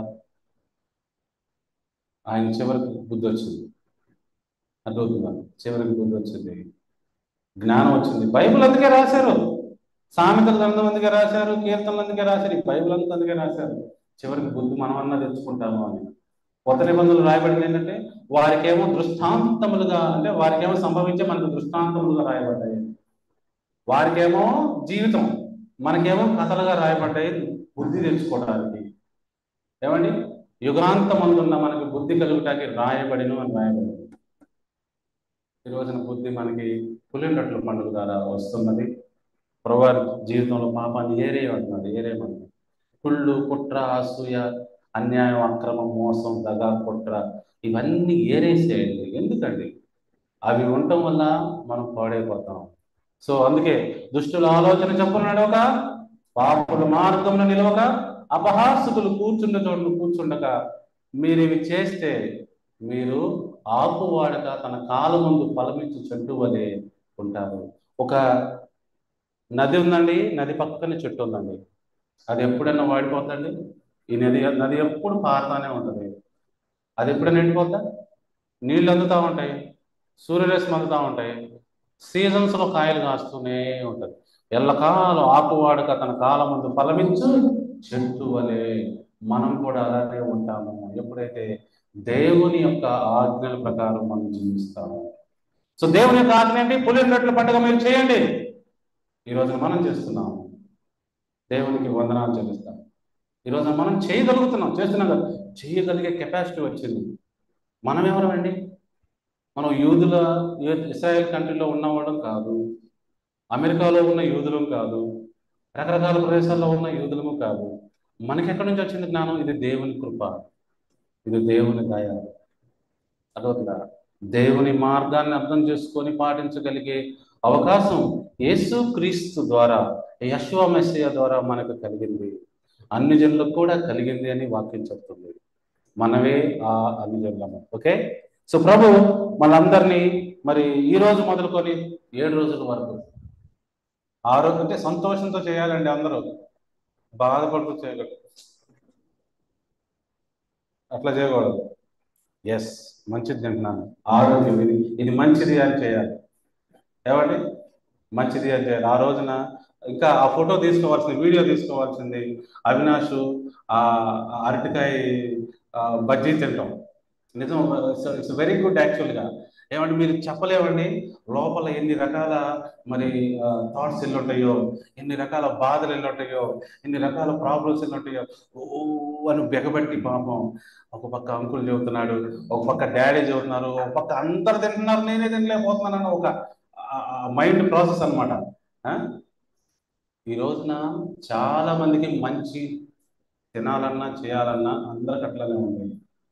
ఆయన చివరికి బుద్ధి వచ్చింది అర్థవుతుందా చివరికి బుద్ధి వచ్చింది జ్ఞానం వచ్చింది బైబిల్ అందుకే రాశారు సామెతలు గ్రంథం అందుకే రాశారు కీర్తనలు అందుకే రాశారు ఈ బైబిల్ అంతా అందుకే రాశారు చివరికి బుద్ధి మనమన్నా తెచ్చుకుంటాము అని కొత్త నిబంధనలు రాయబడింది ఏంటంటే వారికేమో దృష్టాంతములుగా అంటే వారికేమో సంభవించే మనకు దృష్టాంతములుగా రాయబడ్డాయి వారికేమో జీవితం మనకేమో కథలుగా రాయబడ్డాయి బుద్ధి తెచ్చుకోవడానికి ఏమండి యుగాంతమందున్న మనకి బుద్ధి కలుగుటానికి రాయబడిను అని రాయబడింది ఈ రోజున బుద్ధి మనకి పులినట్లు పండుగ ద్వారా వస్తున్నది ప్రభువారి జీవితంలో పాపాన్ని ఏరేయమంటున్నాడు ఏరేయమంటున్నాడు కుళ్ళు కుట్ర అసూయ అన్యాయం అక్రమం మోసం దగ కుట్ర ఇవన్నీ ఏరేసేయండి ఎందుకండి అవి ఉండటం వల్ల మనం పాడైపోతాం సో అందుకే దుష్టుల ఆలోచన చెప్పున్నాడు ఒక పాపుల మార్గంలో నిలవక అపహాసుకులు కూర్చుండ చోటు కూర్చుండక మీరు ఇవి చేస్తే మీరు ఆకు వాడక తన కాలు ముందు ఫలమించి చెట్టు వలె ఉంటారు ఒక నది ఉందండి నది పక్కన చెట్టు ఉందండి అది ఎప్పుడైనా వాడిపోతుందండి ఈ నది నది ఎప్పుడు పారుతానే ఉంటుంది అది ఎప్పుడైనా ఎండిపోతా నీళ్ళు అందుతూ ఉంటాయి సూర్యరశ్మి అందుతూ ఉంటాయి సీజన్స్లో కాయలు కాస్తూనే ఉంటుంది ఎల్లకాలం ఆకు వాడక తన కాలం ముందు ఫలమించు చెట్టు వలె మనం కూడా అలానే ఉంటాము ఎప్పుడైతే దేవుని యొక్క ఆజ్ఞల ప్రకారం మనం జీవిస్తాము సో దేవుని యొక్క ఆజ్ఞ ఏంటి పులినట్ల పండుగ మీరు చేయండి ఈరోజు మనం చేస్తున్నాము దేవునికి వందనాలు చెల్లిస్తాం ఈరోజు మనం చేయగలుగుతున్నాం చేస్తున్నాం కదా చేయగలిగే కెపాసిటీ వచ్చింది మనం ఎవరమండి మనం యూదుల ఇస్రాయల్ కంట్రీలో ఉన్నవాళ్ళం కాదు అమెరికాలో ఉన్న యూదులం కాదు రకరకాల ప్రదేశాల్లో ఉన్న యూదులము కాదు మనకి ఎక్కడి నుంచి వచ్చింది జ్ఞానం ఇది దేవుని కృప ఇది దేవుని దయ అదొకదా దేవుని మార్గాన్ని అర్థం చేసుకొని పాటించగలిగే అవకాశం యేసు క్రీస్తు ద్వారా యశ్వ మెస్సియ ద్వారా మనకు కలిగింది అన్ని జనులకు కూడా కలిగింది అని వాక్యం చెప్తుంది మనమే ఆ అన్ని జనులము ఓకే సో ప్రభు మనందరినీ మరి ఈ రోజు మొదలుకొని ఏడు రోజుల వరకు ఆరోగ్యం అంటే సంతోషంతో చేయాలండి అందరూ బాధపడుతూ చేయకూడదు అట్లా చేయకూడదు ఎస్ మంచిది తింటున్నాను ఆరోగ్యం ఇది ఇది మంచిది అని చేయాలి ఏమండి మంచిది అని చేయాలి ఆ రోజున ఇంకా ఆ ఫోటో తీసుకోవాల్సింది వీడియో తీసుకోవాల్సింది అవినాష్ ఆ అరటికాయ బజ్జీ తింటాం నిజం ఇట్స్ వెరీ గుడ్ యాక్చువల్గా ఏమంటే మీరు చెప్పలేమండి లోపల ఎన్ని రకాల మరి థాట్స్ ఎన్ని ఉంటాయో ఎన్ని రకాల బాధలు ఎన్ని ఉంటాయో ఎన్ని రకాల ప్రాబ్లమ్స్ ఎన్ని ఉంటాయో ఓ అని బెగబట్టి పాపం ఒక పక్క అంకుల్ చెబుతున్నాడు ఒక పక్క డాడీ చెబుతున్నారు ఒక పక్క అందరు తింటున్నారు నేనే తినలేకపోతున్నాను ఒక మైండ్ ప్రాసెస్ అనమాట ఈ రోజున చాలా మందికి మంచి తినాలన్నా చేయాలన్నా అందరికి అట్లనే ఉంది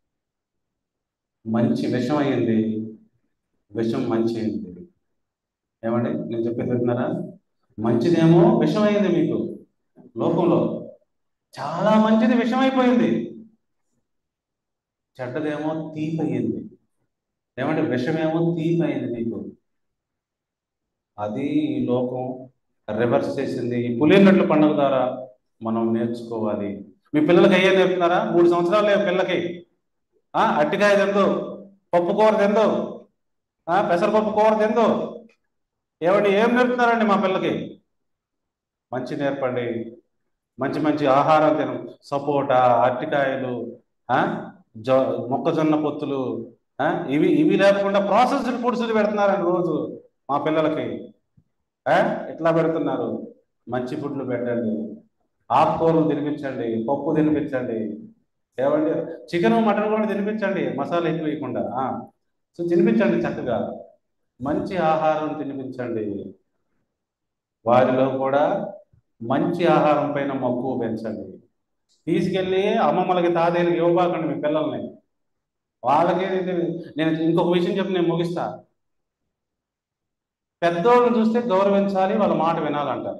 మంచి విషం అయ్యింది విషం మంచి అయింది ఏమండి నేను చెప్పేది వింటున్నారా మంచిదేమో విషం అయింది మీకు లోకంలో చాలా మంచిది విషం అయిపోయింది చెడ్డదేమో తీపి అయ్యింది ఏమంటే విషమేమో తీపి అయింది మీకు అది ఈ లోకం రివర్స్ చేసింది ఈ పులినట్లు పండుగ ద్వారా మనం నేర్చుకోవాలి మీ పిల్లలకి అయ్యే నేర్పుతున్నారా మూడు సంవత్సరాలు లేవు పిల్లకి అట్టికాయ తిందు పప్పు కూర తిందు పెసరపప్పు కూర తిందు ఏమండి ఏం నేర్పుతున్నారండి మా పిల్లకి మంచి నేర్పండి మంచి మంచి ఆహారం తినం సపోటా అరటికాయలు జొ మొక్కజొన్న పొత్తులు ఇవి ఇవి లేకుండా ప్రాసెస్డ్ ఫుడ్స్ పెడుతున్నారండి రోజు మా పిల్లలకి ఎట్లా పెడుతున్నారు మంచి ఫుడ్లు పెట్టండి ఆకుకూరలు తినిపించండి పప్పు తినిపించండి ఏమండి చికెన్ మటన్ కూడా తినిపించండి మసాలా ఎక్కువ వేయకుండా సో తినిపించండి చక్కగా మంచి ఆహారం తినిపించండి వారిలో కూడా మంచి ఆహారం పైన మక్కువ పెంచండి తీసుకెళ్ళి అమ్మమ్మలకి తాతయ్యలకి ఇవ్వబాకండి మీ పిల్లల్ని వాళ్ళకి నేను ఇంకొక విషయం చెప్పి నేను ముగిస్తా పెద్దోళ్ళని చూస్తే గౌరవించాలి వాళ్ళ మాట వినాలంటారు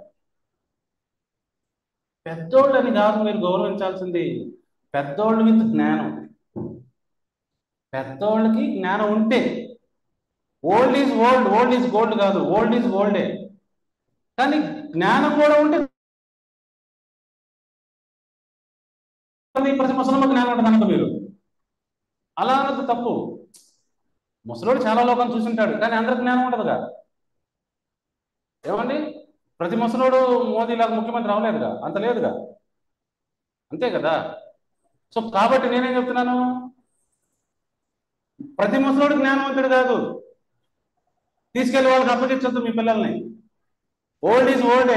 పెద్దోళ్ళని కాదు మీరు గౌరవించాల్సింది పెద్దోళ్ళు విత్ జ్ఞానం పెద్దవాళ్ళకి జ్ఞానం ఉంటే old is old old is gold కాదు ఓల్డ్ ఈజ్ ఓల్డే కానీ జ్ఞానం కూడా ఉంటే ప్రతి ముసలమ్మ జ్ఞానం ఉంటుంది అనుకో మీరు అలా అన్నది తప్పు ముసలోడు చాలా లోకం చూసుంటాడు కానీ అందరికి జ్ఞానం ఉండదుగా ఏమండి ప్రతి ముసలోడు మోదీలాగా ముఖ్యమంత్రి అవ్వలేదుగా అంత లేదుగా అంతే కదా సో కాబట్టి నేనేం చెప్తున్నాను ప్రతి ముసలోడు జ్ఞానవంతుడు కాదు తీసుకెళ్లి వాళ్ళకి అప్పగించొద్దు మీ పిల్లల్ని ఓల్డ్ ఈజ్ ఓల్డే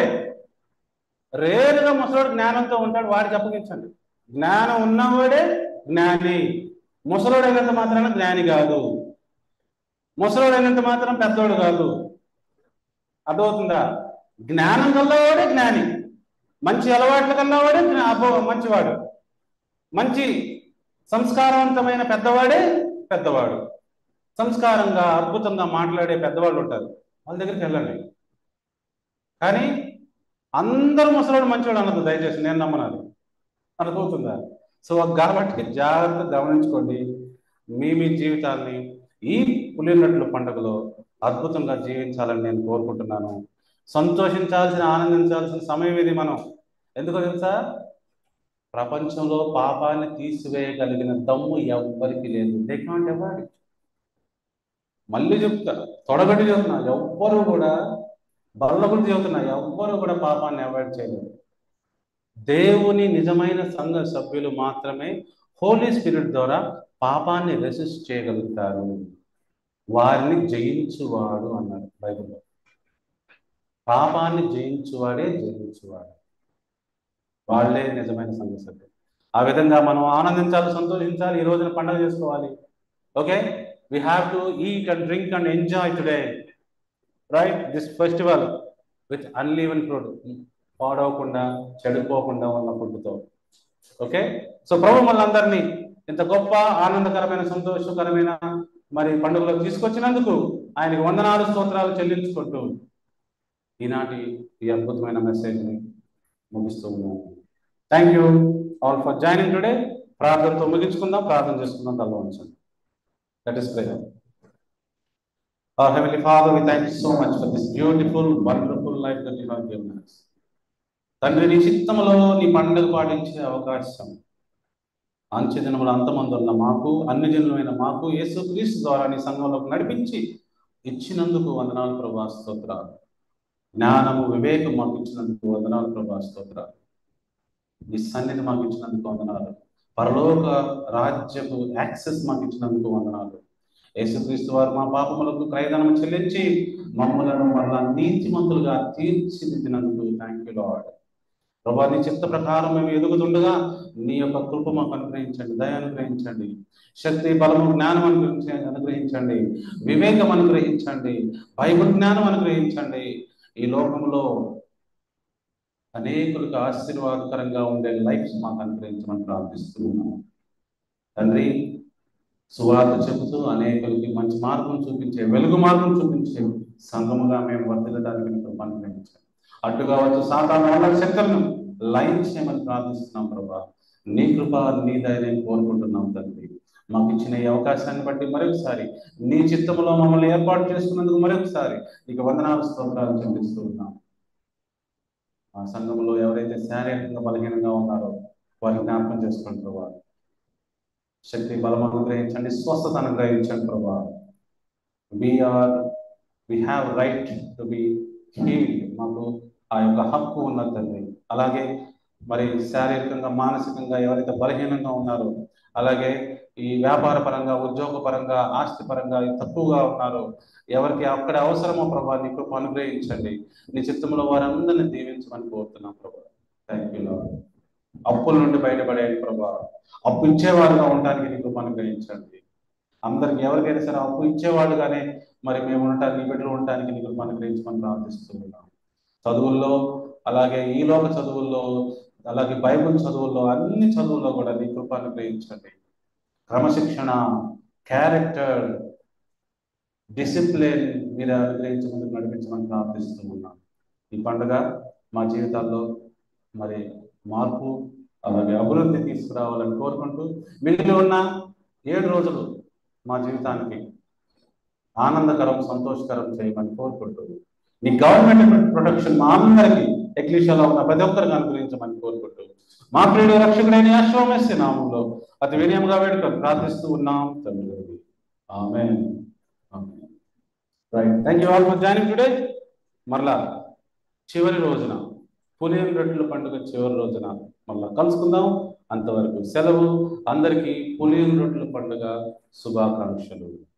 రేరుగా ముసలోడు జ్ఞానంతో ఉంటాడు వాడికి అప్పగించండి జ్ఞానం ఉన్నవాడే జ్ఞాని ముసలోడు అయినంత మాత్రాన జ్ఞాని కాదు ముసలోడు అయినంత మాత్రం పెద్దోడు కాదు అర్థమవుతుందా జ్ఞానం కల్లవాడే జ్ఞాని మంచి అలవాట్లు కల్లవాడే జ్ఞా- అబ్బో, మంచివాడు మంచి సంస్కారవంతమైన పెద్దవాడే పెద్దవాడు సంస్కారంగా అద్భుతంగా మాట్లాడే పెద్దవాళ్ళు ఉంటారు వాళ్ళ దగ్గరికి వెళ్ళండి కానీ అందరూ ముసలోడు మంచివాడు అనదు దయచేసి నేను నమ్మనాలి అర్థమవుతుందా సో కాబట్టి జాగ్రత్త గమనించుకోండి మీ మీ జీవితాన్ని ఈ పులినట్లు పండుగలో అద్భుతంగా జీవించాలని నేను కోరుకుంటున్నాను సంతోషించాల్సిన ఆనందించాల్సిన సమయం ఇది మనం ఎందుకో తెలుసా ప్రపంచంలో పాపాన్ని తీసివేయగలిగిన దమ్ము ఎవ్వరికి లేదు దే కాంట్ ఎవరి మళ్ళీ చెప్తా తొడగట్టి చెప్తున్నా ఎవ్వరు కూడా బల్లగుడు చెబుతున్నా ఎవ్వరు కూడా పాపాన్ని అవాయిడ్ చేయలేరు దేవుని నిజమైన సంఘ సభ్యులు మాత్రమే హోలీ స్పిరిట్ ద్వారా పాపాన్ని రెసిస్ట్ చేయగలుగుతారు వారిని జయించువాడు అన్నాడు బైబిల్లో పాపాన్ని జయించువాడే జయించువాడు వాళ్ళే నిజమైన సంఘ సభ్యులు ఆ విధంగా మనం ఆనందించాలి సంతోషించాలి ఈ రోజున పండుగ చేసుకోవాలి okay we have to eat and drink and enjoy today right this festival with unleavened food పాడవకుండా చెడిపోకుండా ఉన్న ఫుడ్తో ఓకే సో ప్రభు మనందరినీ ఇంత గొప్ప ఆనందకరమైన సంతోషకరమైన మరి పండుగలో తీసుకొచ్చినందుకు ఆయనకు వందనాలు స్తోత్రాలు చెల్లించుకుంటూ ఈనాటి ఈ అద్భుతమైన మెసేజ్ని ముగిస్తూ ఉన్నాను thank you all for joining today ప్రార్థనతో ముగించుకుందాం ప్రార్థన చేసుకుందాం తల ఉంచండి that is prayer Our Heavenly Father, we thank you so much for this beautiful, wonderful life that you have given us. తండ్రి నీ చిత్తములో నీ పండుగ పాటించే అవకాశం అంచె దినముల అంతమందున్న మాకు అన్ని జనులమైన మాకు యేసు క్రీస్తు ద్వారా నీ సంఘంలోకి నడిపించి ఇచ్చినందుకు వందనాలు ప్రభా స్తోత్రాలు జ్ఞానము వివేకం మాకు ఇచ్చినందుకు వందనాలు ప్రభా స్తోత్రాలు నీ సన్నిధి మాకు ఇచ్చినందుకు వందనాలు పరలోక రాజ్యపు యాక్సెస్ మాకు ఇచ్చినందుకు వందనాలు యేసుక్రీస్తు వారు మా పాపములకు క్రయధనము చెల్లించి మమ్మలను మళ్ళా నీతిమంతులుగా తీర్చిదిద్దినందుకు థ్యాంక్ యూ లార్డ్ ప్రభా నీ చిత్త ప్రకారం మేము ఎదుగుతుండగా నీ యొక్క కృప మాకు అనుగ్రహించండి దయ అనుగ్రహించండి శక్తి బలము జ్ఞానం అనుగ్రహించ అనుగ్రహించండి వివేకం అనుగ్రహించండి బైబిల్ జ్ఞానం అనుగ్రహించండి ఈ లోకంలో అనేకులకు ఆశీర్వాదకరంగా ఉండే లైఫ్స్ మాకు అనుగ్రహించమని ప్రార్థిస్తున్నాము తండ్రి సువార్త చెబుతూ అనేకులకి మంచి మార్గం చూపించే వెలుగు మార్గం చూపించే సంఘముగా మేము వర్తిల్లడానికి నీకు అనుగ్రహించాం అడ్డుగా వచ్చు సాధారణ వాళ్ళ శక్తులను లైన్ చేయమని ప్రార్థిస్తున్నాం ప్రభా నీ కృప నీ ధైర్యం కోరుకుంటున్నాం తండ్రి మాకు ఇచ్చిన ఈ అవకాశాన్ని బట్టి మరొకసారి నీ చిత్తములో మమ్మల్ని ఏర్పాటు చేసుకున్నందుకు మరొకసారి నీకు వందనాలు స్తోత్రాలు చెల్లిస్తూ ఉన్నాం ఆ సంఘంలో ఎవరైతే శారీరకంగా బలహీనంగా ఉన్నారో వారిని జ్ఞాపకం చేసుకోండి ప్రభా శక్తి బలం అనుగ్రహించండి స్వస్థత అనుగ్రహించండి ప్రభా we are we have right to be healed మాకు ఆ యొక్క హక్కు ఉన్నది తండ్రి అలాగే మరి శారీరకంగా మానసికంగా ఎవరైతే బలహీనంగా ఉన్నారో అలాగే ఈ వ్యాపార పరంగా ఉద్యోగ పరంగా ఆస్తి పరంగా తక్కువగా ఉన్నారో ఎవరికి అక్కడ అవసరమో ప్రభా నీ కృప అనుగ్రహించండి నీ చిత్తంలో వారందరినీ దీవించమని కోరుతున్నాం ప్రభా థ్యాంక్ యూ లార్డ్ అప్పుల నుండి బయటపడేది ప్రభా అప్పు ఇచ్చేవారుగా ఉండడానికి నీ కృప అనుగ్రహించండి అందరికి ఎవరికైనా సరే అప్పు ఇచ్చేవాళ్ళుగానే మరి మేము ఉండటానికి నీ బిడ్డలు ఉండటానికి నీ కృప అనుగ్రహించమని ప్రార్థిస్తున్నాం చదువుల్లో అలాగే ఈ లోక చదువుల్లో అలాగే బైబుల్ చదువుల్లో అన్ని చదువుల్లో కూడా నీ కృప అనుగ్రహించండి క్రమశిక్షణ క్యారెక్టర్ డిసిప్లిన్ మీరు అనుగ్రహించమని నడిపించమని ప్రార్థిస్తూ ఉన్నాం ఈ పండుగ మా జీవితాల్లో మరి మార్పు అలాగే అభివృద్ధి తీసుకురావాలని కోరుకుంటూ మిగిలి ఉన్న ఏడు రోజులు మా జీవితానికి ఆనందకరం సంతోషకరం చేయమని కోరుకుంటూ నీ గవర్నమెంట్ ప్రొటెక్షన్ మా అందరికీ ఎక్లీషాలో ఉన్న ప్రతి ఒక్కరికి అనుగ్రహించమని కోరుకుంటూ మా ప్రియుడు రక్షకుడైన యశ్వమస్య నామంలో అతి వినయంగా వేడుకొని ప్రార్థిస్తూ ఉన్నాం తండ్రి ఆమె right thank you all for joining today మరలా చివరి రోజున పులియన్ రొట్టెల పండుగ చివరి రోజున మళ్ళా కలుసుకుందాం అంతవరకు సెలవు అందరికీ పులియన్ రొట్టెల పండుగ శుభాకాంక్షలు